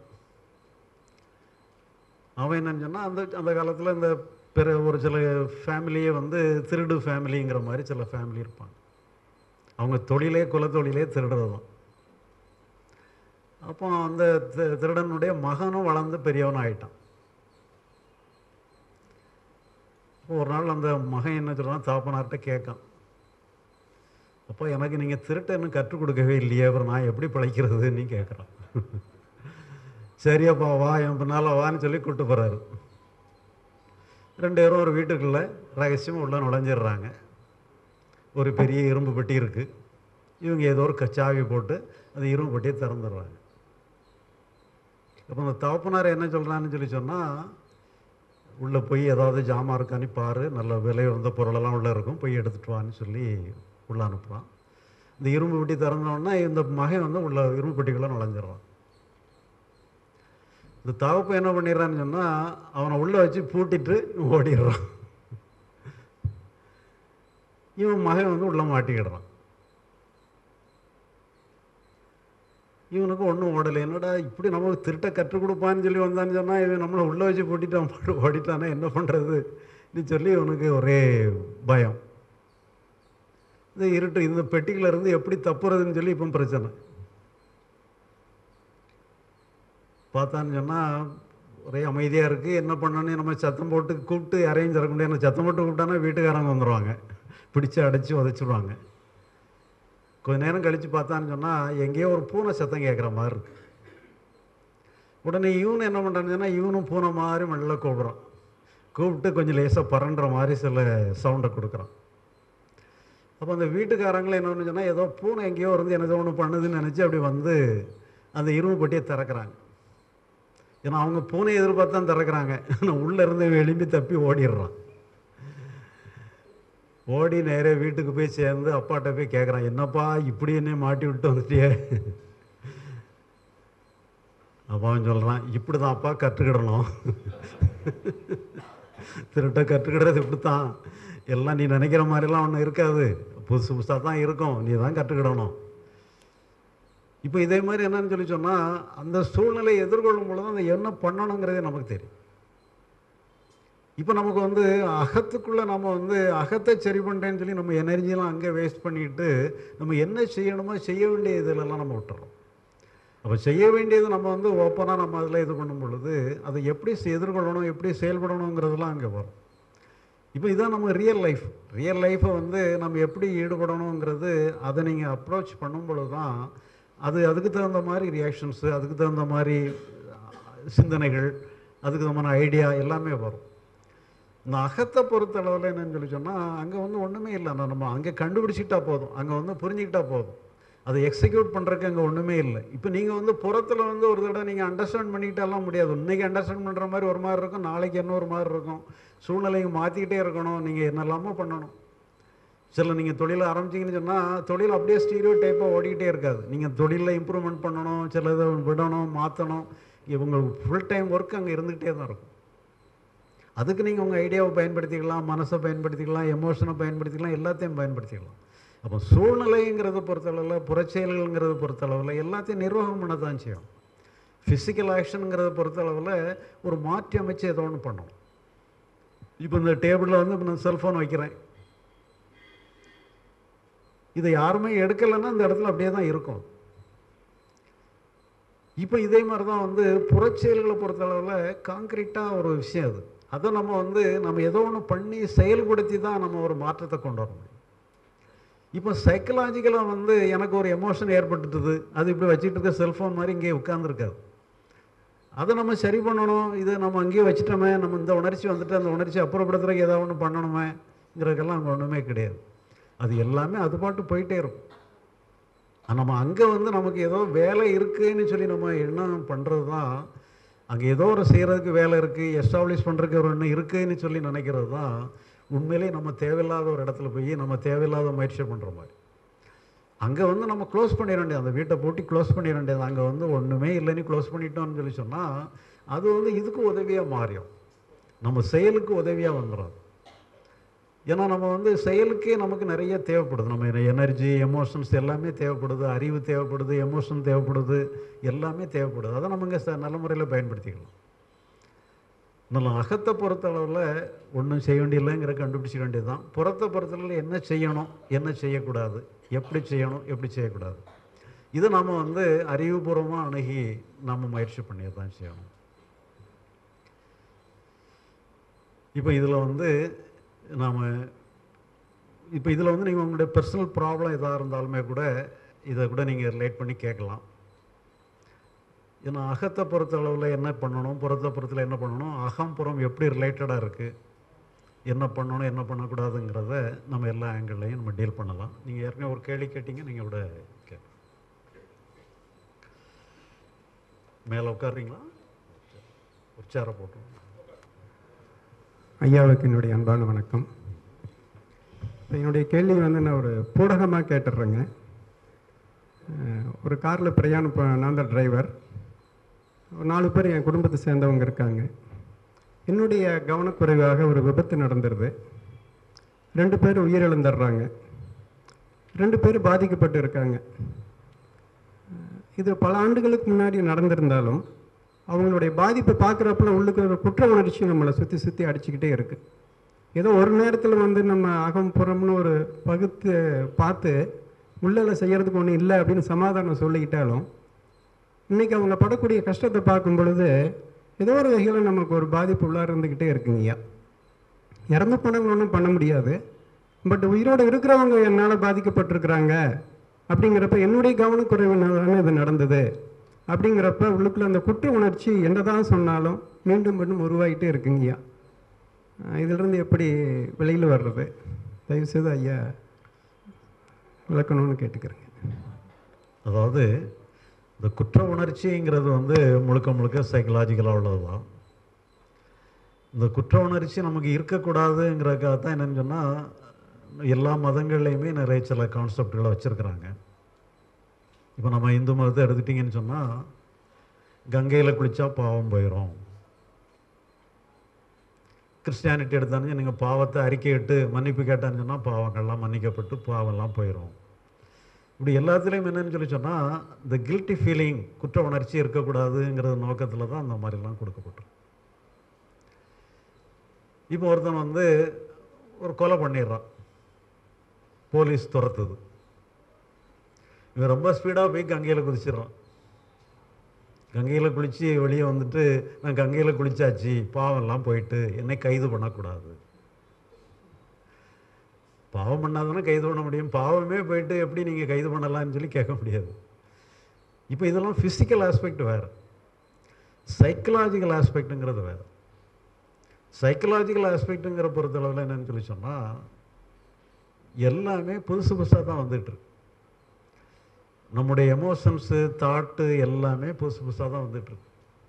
அவன் என்னன்னு சொன்னால் அந்த அந்த காலத்தில் இந்த பிற ஒரு சில ஃபேமிலியே வந்து திருடு ஃபேமிலிங்கிற மாதிரி சில ஃபேமிலி இருப்பாங்க அவங்க தொழிலே குலத்தொழிலே திருடுறது தான் அப்போ அந்த தி- திருடனுடைய மகனும் வளர்ந்து பெரியவன் ஆயிட்டான் அப்போ ஒரு நாள் அந்த மகன் என்ன சொல்கிறான் தாப்பனார்கிட்ட கேட்கான் அப்போ எனக்கு நீங்கள் திருட்டன்னு கற்றுக் கொடுக்கவே இல்லையே அப்புறம் நான் எப்படி பிழைக்கிறதுன்னு கேட்குறான் சரியப்பா வா என் பின்னால் வான்னு சொல்லி கூப்பிட்டு போகிறாரு ரெண்டு பேரும் ஒரு வீட்டுக்குள்ளே ரகசியமாக உள்ள நுழைஞ்சிடுறாங்க ஒரு பெரிய இரும்பு பெட்டி இருக்குது இவங்க ஏதோ ஒரு க- சாவி போட்டு அந்த இரும்பு பெட்டியை திறந்துடுறாங்க அப்போ அந்த தகப்பனார் என்ன சொல்கிறான்னு சொல்லி சொன்னால் உள்ளே போய் ஏதாவது ஜாமான் இருக்கான்னு பாரு நல்ல விலை உயர்ந்த பொருளெல்லாம் உள்ளே இருக்கும் போய் எடுத்துட்டு வான்னு சொல்லி உள்ளே அனுப்புகிறான் இந்த இரும்பு பெட்டி திறந்தோடனே இந்த மகன் வந்து உள்ள இரும்பு பெட்டிக்குள்ளே நுழைஞ்சிடுறான் இந்த தகப்பு என்ன பண்ணிடுறான்னு சொன்னால் அவனை உள்ளே வச்சு பூட்டிட்டு ஓடிடுறான் இவன் மகன் வந்து உள்ள மாட்டிக்கிடுறான் இவனுக்கு ஒன்றும் ஓடலை என்னடா இப்படி நமக்கு திருட்ட கற்றுக் கொடுப்பான்னு சொல்லி வந்தான்னு சொன்னால் இவன் நம்மளை உள்ளே வச்சு பூட்டிட்டு அவன் பாட்டு ஓடிட்டானே என்ன பண்ணுறது நீ சொல்லி இவனுக்கு ஒரே பயம் இந்த இருட்டு இந்த பெட்டிக்குள்ள இருந்து எப்படி தப்புறதுன்னு சொல்லி இப்போ பிரச்சனை பார்த்தான்னு சொன்னால் ஒரே அமைதியாக இருக்குது என்ன பண்ணணும்னு நம்ம சத்தம் போட்டு கூப்பிட்டு யாரையும் திறக்க முடியாது சத்தம் போட்டு கூப்பிட்டானா வீட்டுக்காரங்க வந்துடுவாங்க பிடிச்சு அடைச்சி உதைச்சிடுவாங்க கொஞ்ச நேரம் கழித்து பார்த்தான்னு சொன்னால் எங்கேயோ ஒரு பூனை சத்தம் கேட்குற மாதிரி இருக்கு உடனே இவனு என்ன பண்ணுறான்னு சொன்னால் இவனும் பூனை மாதிரி மெல்ல கூப்பிட்றான் கூப்பிட்டு கொஞ்சம் லேசாக பறன்ற மாதிரி சில சவுண்டை கொடுக்குறான் அப்போ அந்த வீட்டுக்காரங்களும் என்ன பண்ணு சொன்னால் ஏதோ பூனை எங்கேயோ இருந்து என்னதோ ஒன்று பண்ணுதுன்னு நினச்சி அப்படி வந்து அந்த இரும்பு பெட்டியை திறக்கிறாங்க ஏன்னா அவங்க பூனை எதிர்பார்த்து தான் திறக்கிறாங்க ஆனால் உள்ளே இருந்து எழும்பி தப்பி ஓடிடுறான் ஓடி நேரே வீட்டுக்கு போய் சேர்ந்து அப்பாட்ட போய் கேட்குறான் என்னப்பா இப்படி என்ன மாட்டி விட்டு வந்துட்டியே அப்பாவும் சொல்கிறான் இப்படி தான் அப்பா கற்றுக்கிடணும் திருட்ட கற்றுக்கிடுறது இப்படி தான் எல்லாம் நீ நினைக்கிற மாதிரிலாம் ஒன்றும் இருக்காது புதுசு புதுசாக தான் இருக்கும் நீ தான் கற்றுக்கிடணும் இப்போ இதே மாதிரி என்னன்னு சொல்லி சொன்னால் அந்த சூழ்நிலையை எதிர்கொள்ளும் பொழுது அந்த என்ன பண்ணணுங்கிறதே நமக்கு தெரியும் இப்போ நமக்கு வந்து அகத்துக்குள்ளே நம்ம வந்து அகத்தை சரி பண்ணுறேன்னு சொல்லி நம்ம எனர்ஜியெலாம் அங்கே வேஸ்ட் பண்ணிட்டு நம்ம என்ன செய்யணுமோ செய்ய வேண்டிய இதிலெல்லாம் நம்ம விட்டுறோம் அப்போ செய்ய வேண்டியது நம்ம வந்து ஓப்பனாக நம்ம அதில் இது பண்ணும் பொழுது அதை எப்படி செ- எதிர்கொள்ளணும் எப்படி செயல்படணுங்கிறதெல்லாம் அங்கே வரும் இப்போ இதான் நம்ம ரியல் லைஃப் ரியல் லைஃப்பை வந்து நம்ம எப்படி ஈடுபடணுங்கிறது அதை நீங்கள் அப்ரோச் பண்ணும் பொழுது தான் அது அதுக்கு தகுந்த மாதிரி ரியாக்ஷன்ஸு அதுக்கு தகுந்த மாதிரி அஹ், சிந்தனைகள் அதுக்கு தகுந்த ஐடியா எல்லாமே வரும் இந்த அகத்தை பொறுத்த அளவில் என்னன்னு சொல்லி சொன்னால் அங்கே வந்து ஒன்றுமே இல்லை நம்ம அங்கே கண்டுபிடிச்சிக்கிட்டா போதும் அங்கே வந்து புரிஞ்சுக்கிட்டா போதும் அதை எக்ஸிக்யூட் பண்ணுறதுக்கு அங்கே ஒன்றுமே இல்லை இப்போ நீங்கள் வந்து புறத்தில் வந்து ஒரு தடவை நீங்கள் அண்டர்ஸ்டாண்ட் பண்ணிக்கிட்டாலாம் முடியாது இன்றைக்கி அண்டர்ஸ்டாண்ட் பண்ணுற மாதிரி ஒரு மாதிரி இருக்கும் நாளைக்கு இன்னொரு மாதிரி இருக்கும் சூழ்நிலையை மாற்றிக்கிட்டே இருக்கணும் நீங்கள் என்னெல்லாமோ பண்ணணும் சில நீங்கள் தொழிலை ஆரம்பிச்சீங்கன்னு சொன்னால் தொழில் அப்படியே ஸ்டீரியோ டைப்பாக ஓடிக்கிட்டே இருக்காது நீங்கள் தொழிலில் இம்ப்ரூவ்மெண்ட் பண்ணணும் சில இதை விடணும் மாற்றணும் உங்களுக்கு ஃபுல் டைம் ஒர்க் அங்கே இருந்துக்கிட்டே தான் இருக்கும் அதுக்கு நீங்கள் உங்கள் ஐடியாவை பயன்படுத்திக்கலாம் மனசை பயன்படுத்திக்கலாம் எமோஷனை பயன்படுத்திக்கலாம் எல்லாத்தையும் பயன்படுத்திக்கலாம் அப்போ சூழ்நிலைங்கிறத பொறுத்தளவில் புறச்செயல்கள்ங்கிறத பொறுத்தளவில் எல்லாத்தையும் நிர்வாகம் பண்ண தான் செய்யும் ஃபிசிக்கல் ஆக்ஷனுங்கிறத பொறுத்தளவில் ஒரு மாற்றி அமைச்சு ஏதோ ஒன்று பண்ணணும் இப்போ இந்த டேபிளில் வந்து இப்போ நான் செல்ஃபோன் வைக்கிறேன் இதை யாருமே எடுக்கலைன்னா இந்த இடத்துல அப்படியே தான் இருக்கும் இப்போ இதே மாதிரி தான் வந்து புறச்செயல்களை பொறுத்தளவில் காங்க்ரீட்டாக ஒரு விஷயம் அது அதை நம்ம வந்து நம்ம ஏதோ ஒன்று பண்ணி செயல்படுத்தி தான் நம்ம ஒரு மாற்றத்தை கொண்டு வர முடியும் இப்போ சைக்கலாஜிக்கலாக வந்து எனக்கு ஒரு எமோஷன் ஏற்பட்டுட்டுது அது இப்படி வச்சுட்டு இருக்க செல்ஃபோன் மாதிரி இங்கே உட்காந்துருக்காது அதை நம்ம சரி பண்ணணும் இதை நம்ம அங்கேயே வச்சுட்டோமே நம்ம இந்த உணர்ச்சி வந்துட்டு அந்த உணர்ச்சி அப்புறப்படுத்துறதுக்கு ஏதாவது ஒன்று பண்ணணுமேங்கிறதுக்கெல்லாம் அங்கே ஒன்றுமே கிடையாது அது எல்லாமே அது பாட்டு போயிட்டே இருக்கும் ஆனா, நம்ம அங்கே வந்து நமக்கு ஏதோ வேலை இருக்குன்னு சொல்லி நம்ம எண்ணம் பண்ணுறது தான் அங்கே ஏதோ ஒரு செய்கிறதுக்கு வேலை இருக்குது எஸ்டாப்ளிஷ் பண்ணுறதுக்கு ஒரு எண்ணம் இருக்குன்னு சொல்லி நினைக்கிறது தான் உண்மையிலேயே நம்ம தேவையில்லாத ஒரு இடத்துல போய் நம்ம தேவையில்லாத முயற்சி பண்ணுற மாதிரி அங்கே வந்து நம்ம க்ளோஸ் பண்ணிட வேண்டியது அந்த வீட்டை பூட்டி க்ளோஸ் பண்ணிட வேண்டியது அங்கே வந்து ஒன்றுமே இல்லைன்னு க்ளோஸ் பண்ணிட்டோம்னு சொல்லி சொன்னால் அது வந்து இதுக்கு உதவியாக மாறிடும் நம்ம செயலுக்கு உதவியாக வந்துடும் ஏன்னா நம்ம வந்து செயலுக்கே நமக்கு நிறைய தேவைப்படுது நம்ம எனர்ஜி எமோஷன்ஸ் எல்லாமே தேவைப்படுது அறிவு தேவைப்படுது எமோஷன் தேவைப்படுது எல்லாமே தேவைப்படுது அதை நம்ம இங்கே ச நல்ல முறையில் பயன்படுத்திக்கலாம் நல்ல அகத்தை பொறுத்த அளவில் ஒன்றும் செய்ய வேண்டியதில்லைங்கிற கண்டுபிடிச்சிக்க வேண்டியது தான் புறத்தை பொறுத்தளவில் என்ன செய்யணும் என்ன செய்யக்கூடாது எப்படி செய்யணும் எப்படி செய்யக்கூடாது இதை நாம் வந்து அறிவுபூர்வமாக அணுகி நம்ம முயற்சி பண்ணி தான் செய்யணும் இப்போ இதில் வந்து நாம் இப்போ இதில் வந்து நீங்கள் உங்களுடைய பர்சனல் ப்ராப்ளம் எதாக இருந்தாலுமே கூட இதை கூட நீங்கள் ரிலேட் பண்ணி கேட்கலாம் ஏன்னா அகத்தை பொறுத்த அளவில் என்ன பண்ணணும் புறத்தை பொறுத்தில் என்ன பண்ணணும் அகம் புறம் எப்படி ரிலேட்டடாக இருக்குது என்ன பண்ணணும் என்ன பண்ணக்கூடாதுங்கிறத நம்ம எல்லா ஆங்கிள்லையும் நம்ம டீல் பண்ணலாம் நீங்கள் ஏற்கனவே ஒரு கேள்வி கேட்டீங்க நீங்கள் விட கே மேலே உட்காருறீங்களா ஒரு சேரை போட்டோம் ஐயாவுக்கு என்னுடைய அன்பான வணக்கம் இப்ப என்னுடைய கேள்வி வந்து நான் ஒரு பூடகமாக கேட்டுடுறேங்க அஹ், ஒரு காரில் பிரயாணம் ப- நான் தான் டிரைவர் ஒரு நாலு பேர் என் குடும்பத்தை சேர்ந்தவங்க இருக்காங்க என்னுடைய கவனக்குறைவாக ஒரு விபத்து நடந்துருது ரெண்டு பேர் உயிரிழந்துடுறாங்க ரெண்டு பேர் பாதிக்கப்பட்டு இருக்காங்க அஹ், இது பல ஆண்டுகளுக்கு முன்னாடி நடந்திருந்தாலும் அவங்களுடைய பாதிப்பை பார்க்குறப்பல உள்ளுக்கு ஒரு குற்ற உணர்ச்சி நம்மளை சுற்றி சுற்றி அடிச்சுக்கிட்டே இருக்கு ஏதோ ஒரு நேரத்தில் வந்து நம்ம அகம் புறம்னு ஒரு பகுத்து பார்த்து உள்ளல செய்யறதுக்கு ஒன்றும் இல்லை அப்படின்னு சமாதானம் சொல்லிக்கிட்டாலும் இன்னைக்கு அவங்க படக்கூடிய கஷ்டத்தை பார்க்கும் பொழுது ஏதோ ஒரு வகையில் நமக்கு ஒரு பாதிப்பு உள்ளார இருந்துக்கிட்டே இருக்குங்கய்யா இறந்து போனவங்க ஒன்றும் பண்ண முடியாது பட் உயிரோடு இருக்கிறவங்க என்னால் பாதிக்கப்பட்டிருக்கிறாங்க அப்படிங்கிறப்ப என்னுடைய கவனக்குறைவுனால இது நடந்தது அப்படிங்கிறப்ப உள்ளுக்குள்ள அந்த குற்ற உணர்ச்சி என்னதான் சொன்னாலும் மீண்டும் மீண்டும் உருவாகிட்டே இருக்குங்கய்யா அஹ் இதிலிருந்து எப்படி வெளியில் வர்றது தயவுசெய்து ஐயா விளக்கணும்னு கேட்டுக்கிறேங்க அதாவது இந்த குற்ற உணர்ச்சிங்கிறது வந்து முழுக்க முழுக்க சைக்கலாஜிக்கலாக உள்ளது தான் இந்த குற்ற உணர்ச்சி நமக்கு இருக்கக்கூடாதுங்கிறதுக்காக தான் என்னன்னு சொன்னால் எல்லா மதங்கள்லையுமே நிறைய சில கான்செப்டுகளை வச்சுருக்குறாங்க இப்போ நம்ம இந்து மதத்தை எடுத்துட்டிங்கன்னு சொன்னால் கங்கையில் குளித்தா பாவம் போயிடும் கிறிஸ்டியானிட்டி எடுத்தாலும் நீங்கள் பாவத்தை அறிக்கையிட்டு மன்னிப்பு கேட்டான்னு சொன்னால் பாவங்கள்லாம் மன்னிக்கப்பட்டு பாவம்லாம் போயிடும் இப்படி எல்லாத்துலேயும் என்னன்னு சொல்லி சொன்னால் இந்த கில்ட்டி ஃபீலிங் குற்ற உணர்ச்சி இருக்கக்கூடாதுங்கிற நோக்கத்தில் தான் அந்த மாதிரிலாம் கொடுக்கப்பட்டிருக்கு இப்போ ஒருத்தன் வந்து ஒரு கொலை பண்ணிடுறான் போலீஸ் துரத்துது இவன் ரொம்ப ஸ்பீடாக போய் கங்கையில் குதிச்சிடுறான் கங்கையில் குளித்து வெளியே வந்துட்டு நான் கங்கையில் குளிச்சாச்சு பாவம்லாம் போயிட்டு என்னை கைது பண்ணக்கூடாது பாவம் பண்ணாதானே கைது பண்ண முடியும் பாவமே போயிட்டு எப்படி நீங்கள் கைது பண்ணலாம்னு சொல்லி கேட்க முடியாது இப்போ இதெல்லாம் ஃபிசிக்கல் ஆஸ்பெக்ட் வேறு சைக்கலாஜிக்கல் ஆஸ்பெக்ட்டுங்கிறது வேறு சைக்கலாஜிக்கல் ஆஸ்பெக்ட்டுங்கிற பொறுத்தளவில் என்னன்னு சொல்லி சொன்னால் எல்லாமே புதுசு புதுசாக தான் வந்துட்டுருக்கு நம்முடைய எமோஷன்ஸு தாட்டு எல்லாமே புதுசு புதுசாக தான் வந்துட்டுருக்கு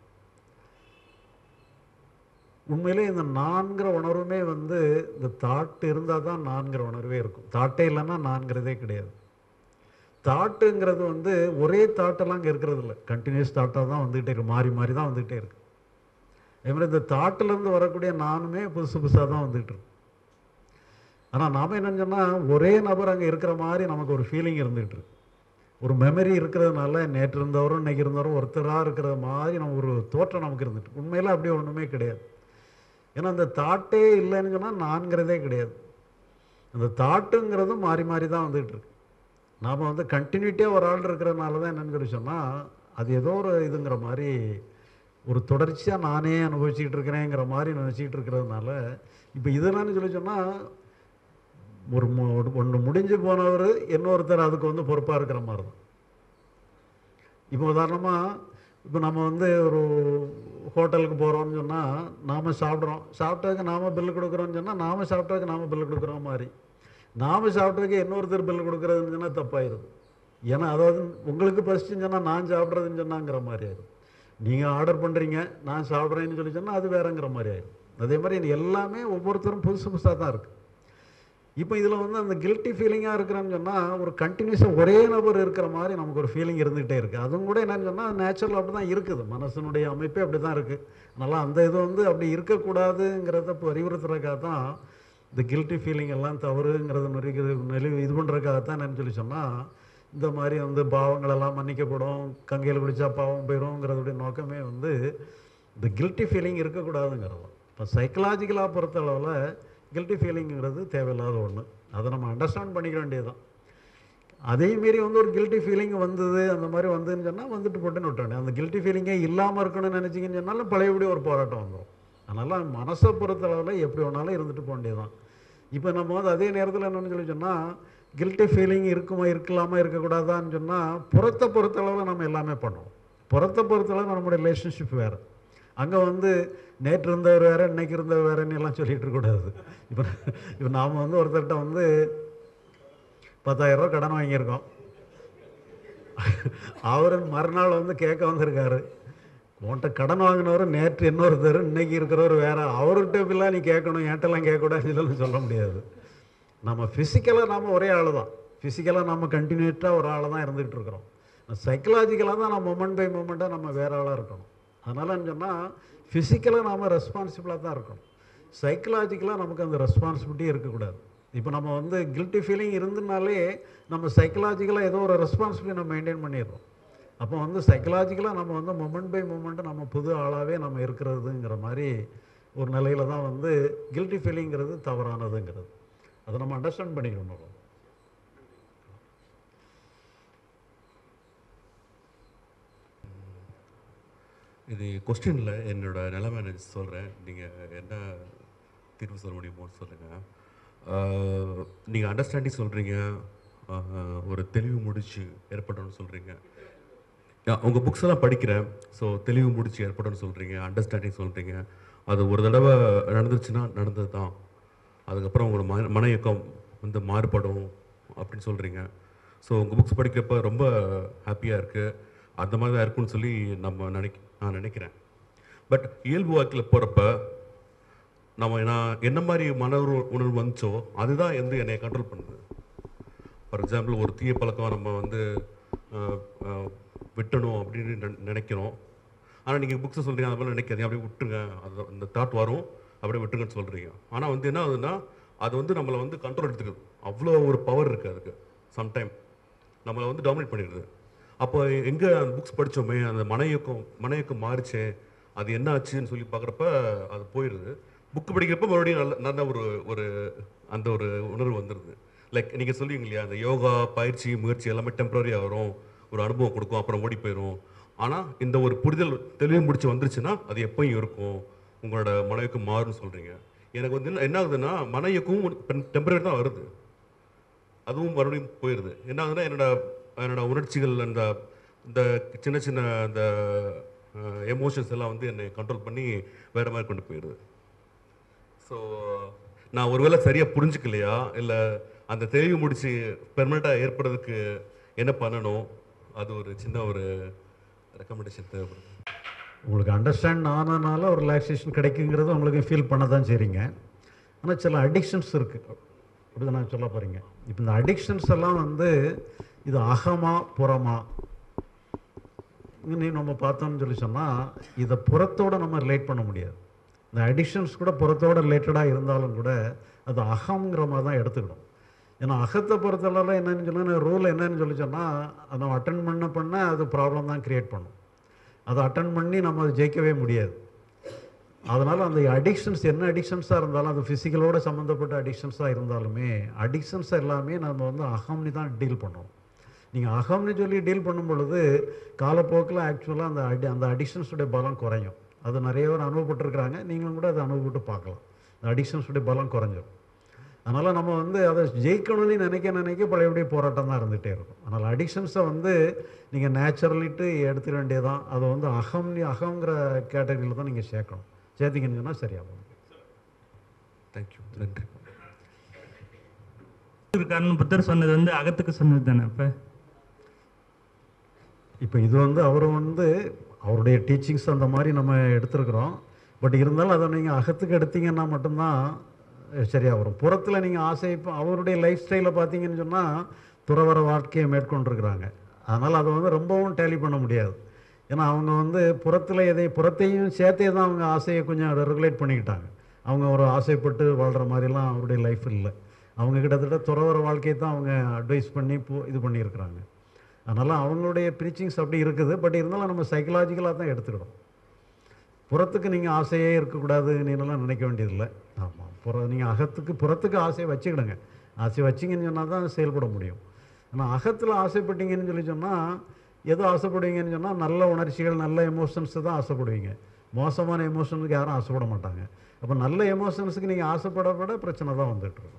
உண்மையிலே இந்த நான்கிற உணர்வுமே வந்து இந்த தாட்டு இருந்தால் தான் நான்கிற உணர்வே இருக்கும் தாட்டே இல்லைன்னா நான்கிறதே கிடையாது தாட்டுங்கிறது வந்து ஒரே தாட்டெல்லாம் இங்கே இருக்கிறது இல்லை கண்டினியூஸ் தாட்டாக தான் வந்துகிட்டே இருக்கு மாறி மாறி தான் வந்துகிட்டே இருக்கு அதே மாதிரி இந்த தாட்டிலேருந்து வரக்கூடிய நானுமே புதுசு புதுசாக தான் வந்துகிட்டு இருக்கு ஆனால் நாம் என்ன சொன்னால் ஒரே நபர் அங்கே இருக்கிற மாதிரி நமக்கு ஒரு ஃபீலிங் இருந்துகிட்டு இருக்கு ஒரு மெமரி இருக்கிறதுனால நேற்று இருந்தவரும் இன்னைக்கு இருந்தவரும் ஒருத்தராக இருக்கிற மாதிரி நம்ம ஒரு தோற்றம் நமக்கு இருந்துட்டு உண்மையில் அப்படி ஒன்றுமே கிடையாது ஏன்னா அந்த தாட்டே இல்லைன்னு சொன்னால் நான்கிறதே கிடையாது அந்த தாட்டுங்கிறதும் மாறி மாறி தான் வந்துகிட்டு இருக்கு நாம் வந்து கண்டினியூட்டியாக ஒரு ஆள் இருக்கிறதுனால தான் என்னன்னு சொல்லி சொன்னால் அது ஏதோ ஒரு இதுங்கிற மாதிரி ஒரு தொடர்ச்சியாக நானே அனுபவிச்சுக்கிட்டு இருக்கிறேங்கிற மாதிரி நினச்சிக்கிட்டு இருக்கிறதுனால இப்போ இது என்னன்னு சொல்லி சொன்னால் ஒரு ஒன்று முடிஞ்சு போனவர் இன்னொருத்தர் அதுக்கு வந்து பொறுப்பாக இருக்கிற மாதிரி தான் இப்போ உதாரணமாக இப்போ நம்ம வந்து ஒரு ஹோட்டலுக்கு போகிறோம்னு சொன்னால் நாம் சாப்பிட்றோம் சாப்பிட்டதுக்கு நாம் பில்லு கொடுக்குறோம்னு சொன்னால் நாம் சாப்பிட்டதுக்கு நாம் பில்லு கொடுக்குற மாதிரி நாம் சாப்பிட்டதுக்கு இன்னொருத்தர் பில்லு கொடுக்குறதுன்னு சொன்னால் தப்பாயிருது ஏன்னா அதாவது உங்களுக்கு ஃபஸ்ட்டுன்னு சொன்னால் நான் சாப்பிட்றதுன்னு சொன்னாங்கிற மாதிரி ஆயிடும் நீங்கள் ஆர்டர் பண்ணுறீங்க நான் சாப்பிட்றேன்னு சொல்லி சொன்னால் அது வேறங்கிற மாதிரி ஆயிடும் அதே மாதிரி இது எல்லாமே ஒவ்வொருத்தரும் புதுசு புதுசாக தான் இருக்குது இப்போ இதில் வந்து அந்த கில்ட்டி ஃபீலிங்காக இருக்கிறேன்னு சொன்னால் ஒரு கண்டினியூஸாக ஒரே நபர் இருக்கிற மாதிரி நமக்கு ஒரு ஃபீலிங் இருந்துகிட்டே இருக்குது அதுவும் கூட என்னன்னு சொன்னால் நேச்சுரல் அப்படி தான் இருக்குது மனசனுடைய அமைப்பே அப்படி தான் இருக்குது அதனால் அந்த இது வந்து அப்படி இருக்கக்கூடாதுங்கிறத இப்போ அறிவுறுத்துறதுக்காக தான் இந்த கில்ட்டி ஃபீலிங் எல்லாம் தவறுங்கிறத நெருக்கிறது நெளி இது பண்ணுறதுக்காக தான் என்னன்னு சொல்லி சொன்னால் இந்த மாதிரி வந்து பாவங்களெல்லாம் மன்னிக்கப்படும் கங்கையில் குடித்தா பாவம் போயிடும்ங்கிறதுடைய நோக்கமே வந்து இந்த கில்ட்டி ஃபீலிங் இருக்கக்கூடாதுங்கிறது இப்போ சைக்கலாஜிக்கலாக பொறுத்த அளவில் கில்ட்டி ஃபீலிங்கிறது தேவையில்லாத ஒன்று அதை நம்ம அண்டர்ஸ்டாண்ட் பண்ணிக்க வேண்டியது தான் அதே மாரி வந்து ஒரு கில்ட்டி ஃபீலிங் வந்தது அந்த மாதிரி வந்ததுன்னு சொன்னால் வந்துட்டு போட்டுன்னு விட்டோம் அந்த கில்ட்டி ஃபீலிங்கே இல்லாமல் இருக்கணும்னு நினச்சிங்கன்னு சொன்னாலும் பழையபடி ஒரு போராட்டம் வந்துடும் அதனால் மனசை பொறுத்தளவில் எப்படி வேணாலும் இருந்துட்டு போக வேண்டியதுதான் இப்போ நம்ம வந்து அதே நேரத்தில் என்னென்னு சொல்லி சொன்னால் கில்ட்டி ஃபீலிங் இருக்குமா இருக்கலாமா இருக்கக்கூடாதான்னு சொன்னால் புறத்தை பொறுத்தளவில் நம்ம எல்லாமே பண்ணுவோம் புறத்தை பொறுத்தளவு நம்மளுடைய ரிலேஷன்ஷிப் வேறு அங்கே வந்து நேற்று இருந்தவர் வேறு இன்னைக்கு இருந்தவர் வேறுன்னு எல்லாம் சொல்லிகிட்டு இருக்கக்கூடாது இப்போ இப்போ நாம் வந்து ஒருத்தர்கிட்ட வந்து பத்தாயிரரூபா கடன் வாங்கியிருக்கோம் அவர் மறுநாள் வந்து கேட்க வந்திருக்காரு உன்கிட்ட கடன் வாங்கினவர் நேற்று இன்னொருத்தர் இன்னைக்கு இருக்கிறவர் வேற அவர்கிட்ட இப்படிலாம் நீ கேட்கணும் என்கிட்டலாம் கேட்கக்கூடாதுன்னு சொல்ல முடியாது நம்ம ஃபிசிக்கலாக நாம் ஒரே ஆள் தான் ஃபிசிக்கலாக நம்ம கண்டினியூட்டாக ஒரு ஆள் தான் இருந்துகிட்டு இருக்கிறோம் சைக்கலாஜிக்கலாக தான் நம்ம மொமெண்ட் பை மொமெண்ட்டாக நம்ம வேற ஆளாக இருக்கணும் அதனாலன்னு சொன்னால் ஃபிசிக்கலாக நாம் ரெஸ்பான்சிபிளாக தான் இருக்கணும் சைக்கலாஜிக்கலாக நமக்கு அந்த ரெஸ்பான்சிபிலிட்டி இருக்கக்கூடாது இப்போ நம்ம வந்து கில்ட்டி ஃபீலிங் இருந்தனாலே நம்ம சைக்கலாஜிக்கலாக ஏதோ ஒரு ரெஸ்பான்சிபிலிட்டி நம்ம மெயின்டைன் பண்ணிடுறோம் அப்போ வந்து சைக்கலாஜிக்கலாக நம்ம வந்து மொமெண்ட் பை மொமெண்ட்டு நம்ம புது ஆளாகவே நம்ம இருக்கிறதுங்கிற மாதிரி ஒரு நிலையில தான் வந்து கில்ட்டி ஃபீலிங்கிறது தவறானதுங்கிறது அதை நம்ம அண்டர்ஸ்டாண்ட் பண்ணிக்கணும் இது கொஸ்டினில் என்னோட நிலைமை நான் சொல்கிறேன் நீங்கள் என்ன தீர்வு சொல்ல முடியுமோன்னு சொல்லுங்கள் நீங்கள் அண்டர்ஸ்டாண்டிங் சொல்கிறீங்க ஒரு தெளிவு முடிச்சு ஏற்படணும்னு சொல்கிறீங்க உங்கள் புக்ஸ் எல்லாம் படிக்கிறேன் ஸோ தெளிவு முடிச்சு ஏற்படணும்னு சொல்கிறீங்க அண்டர்ஸ்டாண்டிங் சொல்கிறீங்க அது ஒரு தடவை நடந்துருச்சுன்னா நடந்தது தான் அதுக்கப்புறம் உங்களோட மன மன இயக்கம் வந்து மாறுபடும் அப்படின்னு சொல்கிறீங்க ஸோ உங்கள் புக்ஸ் படிக்கிறப்ப ரொம்ப ஹாப்பியாக இருக்குது அந்த மாதிரி தான் இருக்கும்னு சொல்லி நம்ம நினைக்க நான் நினைக்கிறேன் பட் இயல்பு வாழ்க்கையில் போகிறப்ப நம்ம நான் என்ன மாதிரி மன உணர்வு உணர்வு வந்துச்சோ அதுதான் வந்து என்னை கண்ட்ரோல் பண்ணுது ஃபார் எக்ஸாம்பிள் ஒரு தீய பழக்கம் நம்ம வந்து அஹ், அஹ், விட்டணும் அப்படின்னு நினை- நினைக்கிறோம் ஆனால் நீங்கள் புக்ஸை சொல்கிறீங்க அது மாதிரி நினைக்காதீங்க அப்படியே விட்டுருங்க அது அந்த தாட் வரும் அப்படியே விட்டுருங்கன்னு சொல்கிறீங்க ஆனால் வந்து என்ன ஆகுதுன்னா அது வந்து நம்மளை வந்து கண்ட்ரோல் எடுத்துக்குது அவ்வளோ ஒரு பவர் இருக்குது அதுக்கு சம்டைம் நம்மளை வந்து டாமினேட் பண்ணிடுது அப்போ எங்கே அந்த புக்ஸ் படித்தோமே அந்த மன இயக்கம் மன இயக்கம் மாறிச்சே அது என்ன ஆச்சுன்னு சொல்லி பார்க்குறப்ப அது போயிடுது புக் படிக்கிறப்ப மறுபடியும் நல்ல நல்ல ஒரு ஒரு அந்த ஒரு உணர்வு வந்துடுது லைக் நீங்கள் சொல்லுவீங்க இல்லையா அந்த யோகா பயிற்சி முயற்சி எல்லாமே டெம்பரரியாக வரும் ஒரு அனுபவம் கொடுக்கும் அப்புறம் ஓடி போயிடும் ஆனால் இந்த ஒரு புரிதல் தெளிவு முடிச்சு வந்துருச்சுன்னா அது எப்பயும் இருக்கும் உங்களோட மன இயக்கம் மாறும்னு சொல்கிறீங்க எனக்கு வந்து என்ன- என்ன ஆகுதுன்னா மன இயக்கமும் டெம்பரரி தான் வருது அதுவும் மறுபடியும் போயிடுது என்ன ஆகுதுன்னா என்னோட என்னோட உணர்ச்சிகள் அந்த இந்த சின்ன சின்ன அந்த எமோஷன்ஸ் எல்லாம் வந்து என்னை கண்ட்ரோல் பண்ணி வேற மாதிரி கொண்டு போயிடுது ஸோ நான் ஒருவேளை சரியாக புரிஞ்சுக்கலையா இல்லை அந்த தெளிவு முடிச்சு பெர்மனெண்ட்டாக ஏற்படுறதுக்கு என்ன பண்ணணும் அது ஒரு சின்ன ஒரு ரெக்கமெண்டேஷன் தேவைப்படுது உங்களுக்கு அண்டர்ஸ்டாண்ட் ஆனனால ஒரு ரிலாக்ஸேஷன் கிடைக்குங்கிறது உங்களுக்கு ஃபீல் பண்ண தான் செய்றீங்க ஆனால் சில அடிக்ஷன்ஸ் இருக்குது அப்படி நான் சொல்ல போகிறீங்க இப்போ இந்த அடிக்ஷன்ஸ் எல்லாம் வந்து இது அகமா புறமா நீ நம்ம பார்த்தோம்னு சொல்லி சொன்னால் இதை புறத்தோட நம்ம ரிலேட் பண்ண முடியாது இந்த அடிக்ஷன்ஸ் கூட புறத்தோட ரிலேட்டடாக இருந்தாலும் கூட அது அகங்கிற மாதிரி தான் எடுத்துக்கணும் ஏன்னா அகத்தை பொறுத்தளவில் என்னன்னு சொன்னால் ரூல் என்னன்னு சொல்லி சொன்னால் அதை அட்டன் பண்ண பண்ண அது ப்ராப்ளம் தான் க்ரியேட் பண்ணும் அதை அட்டன் பண்ணி நம்ம அதை ஜெயிக்கவே முடியாது அதனால் அந்த அடிக்ஷன்ஸ் என்ன அடிக்ஷன்ஸாக இருந்தாலும் அது ஃபிசிக்கலோட சம்மந்தப்பட்ட அடிக்ஷன்ஸாக இருந்தாலுமே அடிக்ஷன்ஸ் எல்லாமே நம்ம வந்து அகம்னு தான் டீல் பண்ணோம் நீங்கள் அகம்னு சொல்லி டீல் பண்ணும் பொழுது காலப்போக்கில் ஆக்சுவலாக அந்த அடி அந்த அடிக்ஷன்ஸுடைய பலம் குறையும் அது நிறைய பேர் அனுபவப்பட்டிருக்கிறாங்க நீங்களும் கூட அதை அனுபவப்பட்டு பார்க்கலாம் இந்த அடிக்ஷன்ஸுடைய பலம் குறைஞ்சிரும் அதனால் நம்ம வந்து அதை ஜெயிக்கணும்னு நினைக்க நினைக்க பழையபடி போராட்டம் தான் இருந்துகிட்டே இருக்கும் அதனால் அடிக்ஷன்ஸை வந்து நீங்கள் நேச்சுரலிட்டு எடுத்துக்க வேண்டியதான் அதை வந்து அகம் அகங்கிற கேட்டகரியில் தான் நீங்கள் சேர்க்கணும் சேர்த்திங்கன்னு சொன்னால் சரியாகும் தேங்க்யூ நன்றி இருக்காருன்னு புத்தர் சொன்னது வந்து அகத்துக்கு சொன்னது தானே இப்போ இப்போ இது வந்து அவர் வந்து அவருடைய டீச்சிங்ஸ் அந்த மாதிரி நம்ம எடுத்திருக்கிறோம் பட் இருந்தாலும் அதை நீங்கள் அகத்துக்கு எடுத்தீங்கன்னா மட்டும்தான் சரியாக வரும் புறத்தில் நீங்கள் ஆசை இப்போ அவருடைய லைஃப் ஸ்டைலை பார்த்தீங்கன்னு சொன்னால் துறவர வாழ்க்கையை மேற்கொண்டிருக்கிறாங்க அதனால் அதை வந்து ரொம்பவும் டேலி பண்ண முடியாது ஏன்னா அவங்க வந்து புறத்தில் எதை புறத்தையும் சேர்த்தே தான் அவங்க ஆசையை கொஞ்சம் ரெகுலேட் பண்ணிக்கிட்டாங்க அவங்க ஒரு ஆசைப்பட்டு வாழ்கிற மாதிரிலாம் அவருடைய லைஃப் இல்லை அவங்க கிட்டத்தட்ட துறவர வாழ்க்கையை தான் அவங்க அட்வைஸ் பண்ணி போ இது பண்ணியிருக்கிறாங்க அதனால் அவங்களுடைய ப்ரீச்சிங்ஸ் அப்படி இருக்குது பட் இருந்தாலும் நம்ம சைக்கலாஜிக்கலாக தான் எடுத்துக்கிடும் புறத்துக்கு நீங்கள் ஆசையே இருக்கக்கூடாது நீங்களாம் நினைக்க வேண்டியதில்லை ஆமாம் புற நீங்கள் அகத்துக்கு புறத்துக்கு ஆசையை வச்சுக்கிடுங்க ஆசை வச்சிங்கன்னு சொன்னால் தான் செயல்பட முடியும் ஆனால் அகத்தில் ஆசைப்பட்டீங்கன்னு சொல்லி சொன்னால் எதோ ஆசைப்படுவீங்கன்னு சொன்னால் நல்ல உணர்ச்சிகள் நல்ல எமோஷன்ஸு தான் ஆசைப்படுவீங்க மோசமான எமோஷனுக்கு யாரும் ஆசைப்பட மாட்டாங்க அப்போ நல்ல எமோஷன்ஸுக்கு நீங்கள் ஆசைப்படப்பட பிரச்சனை தான் வந்துட்டு இருக்கும்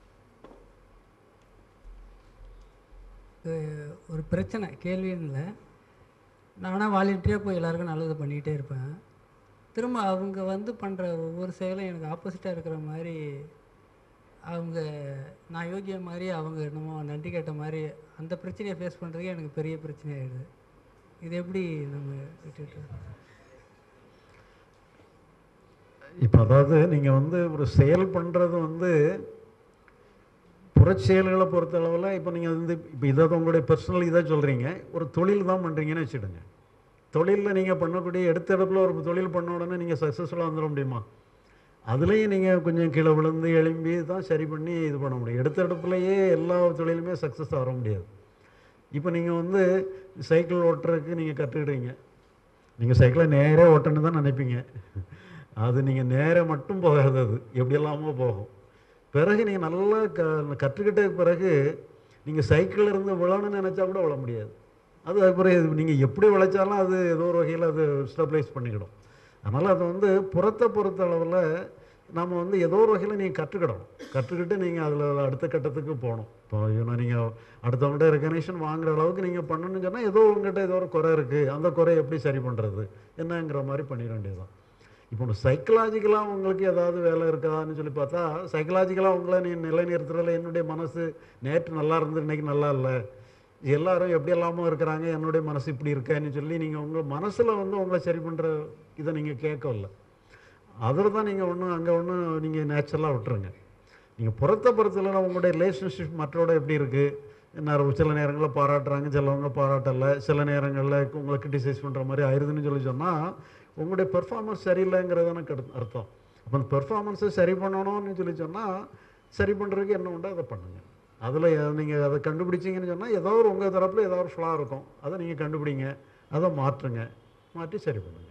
இது ஒரு பிரச்சனை கேள்வின்னு இல்லை நானாக வாலண்டியராக போய் எல்லாருக்கும் நல்லது பண்ணிகிட்டே இருப்பேன் திரும்ப அவங்க வந்து பண்ணுற ஒவ்வொரு செயலும் எனக்கு ஆப்போசிட்டாக இருக்கிற மாதிரி அவங்க நான் யோகிய மாதிரி அவங்க என்னமோ நன்றி கேட்ட மாதிரி அந்த பிரச்சனையை ஃபேஸ் பண்ணுறதுக்கு எனக்கு பெரிய பிரச்சனையாயிடுது இது எப்படி நம்ம விட்டுட்டு இப்போ அதாவது நீங்கள் வந்து ஒரு செயல் பண்ணுறது வந்து புறச்செயல்களை பொறுத்த அளவில் இப்போ நீங்கள் வந்து இப்போ இதை உங்களுடைய பர்சனல் இதாக சொல்கிறீங்க ஒரு தொழில் தான் பண்ணுறீங்கன்னு வச்சுடுங்க தொழிலில் நீங்கள் பண்ணக்கூடிய எடுத்த இடத்துல ஒரு தொழில் பண்ண உடனே நீங்கள் சக்ஸஸ்ஃபுல்லாக வந்துட முடியுமா அதுலேயும் நீங்கள் கொஞ்சம் கீழே விழுந்து எழும்பி தான் சரி பண்ணி இது பண்ண முடியும் எடுத்த இடத்துலையே எல்லா தொழிலுமே சக்ஸஸ் வர முடியாது இப்போ நீங்கள் வந்து சைக்கிள் ஓட்டுறதுக்கு நீங்கள் கற்றுக்கிட்டீங்க நீங்கள் சைக்கிளை நேரே ஓட்டணும்னு தான் நினைப்பீங்க அது நீங்கள் நேரே மட்டும் போகாது அது எப்படி எல்லாமோ போகும் பிறகு நீங்கள் நல்லா க கற்றுக்கிட்ட பிறகு நீங்கள் சைக்கிளில் இருந்து விழணும்னு நினச்சா கூட விழ முடியாது அது அது பிறகு நீங்கள் எப்படி விளைச்சாலும் அது ஏதோ ஒரு வகையில் அது ஸ்டெபிளைஸ் பண்ணிக்கிடும் அதனால் அது வந்து புறத்தை பொறுத்த அளவில் நம்ம வந்து ஏதோ ஒரு வகையில் நீங்கள் கற்றுக்கிடணும் கற்றுக்கிட்டு நீங்கள் அதில் அடுத்த கட்டத்துக்கு போகணும் இப்போ ஏன்னா நீங்கள் அடுத்தவங்கள்ட்ட ரெகனேஷன் வாங்குற அளவுக்கு நீங்கள் பண்ணணும்னு சொன்னால் ஏதோ உங்கள்கிட்ட ஏதோ ஒரு குறை இருக்குது அந்த குறையை எப்படி சரி பண்ணுறது என்னங்கிற மாதிரி பண்ணிட வேண்டியதுதான் இப்போ சைக்கலாஜிக்கலாக உங்களுக்கு ஏதாவது வேலை இருக்கான்னு சொல்லி பார்த்தா சைக்கலாஜிக்கலாக உங்களை நீ நிலைநிறுத்துறதுல என்னுடைய மனசு நேற்று நல்லா இருந்து இன்னைக்கு நல்லா இல்லை எல்லாரும் எப்படி எல்லாமோ இருக்கிறாங்க என்னுடைய மனசு இப்படி இருக்கேன்னு சொல்லி நீங்கள் உங்கள் மனசில் வந்து உங்களை சரி பண்ணுற இதை நீங்கள் கேட்கவில்ல அதில் தான் நீங்கள் ஒன்றும் அங்கே ஒன்றும் நீங்கள் நேச்சுரலாக விட்டுருங்க நீங்கள் புறத்தை பொறுத்தல உங்களுடைய ரிலேஷன்ஷிப் மற்றோட எப்படி இருக்குது நேரம் சில நேரங்களில் பாராட்டுறாங்க சிலவங்க பாராட்டலை சில நேரங்களில் உங்களை கிரிட்டிசைஸ் பண்ணுற மாதிரி ஆயிடுதுன்னு சொல்லி சொன்னால் உங்களுடைய பெர்ஃபார்மன்ஸ் சரியில்லைங்கிறது எனக்கு அர்த்த- அர்த்தம் அப்போ அந்த பெர்ஃபார்மன்ஸை சரி பண்ணணும்னு சொல்லி சொன்னால் சரி பண்ணுறதுக்கு என்ன உண்டோ அதை பண்ணுங்கள் அதில் நீங்கள் அதை கண்டுபிடிச்சிங்கன்னு சொன்னால் ஏதோ ஒரு உங்கள் தரப்பில் ஏதோ ஒரு ஃப்ளா இருக்கும் அதை நீங்கள் கண்டுபிடிங்க அதை மாற்றுங்க மாற்றி சரி பண்ணுங்க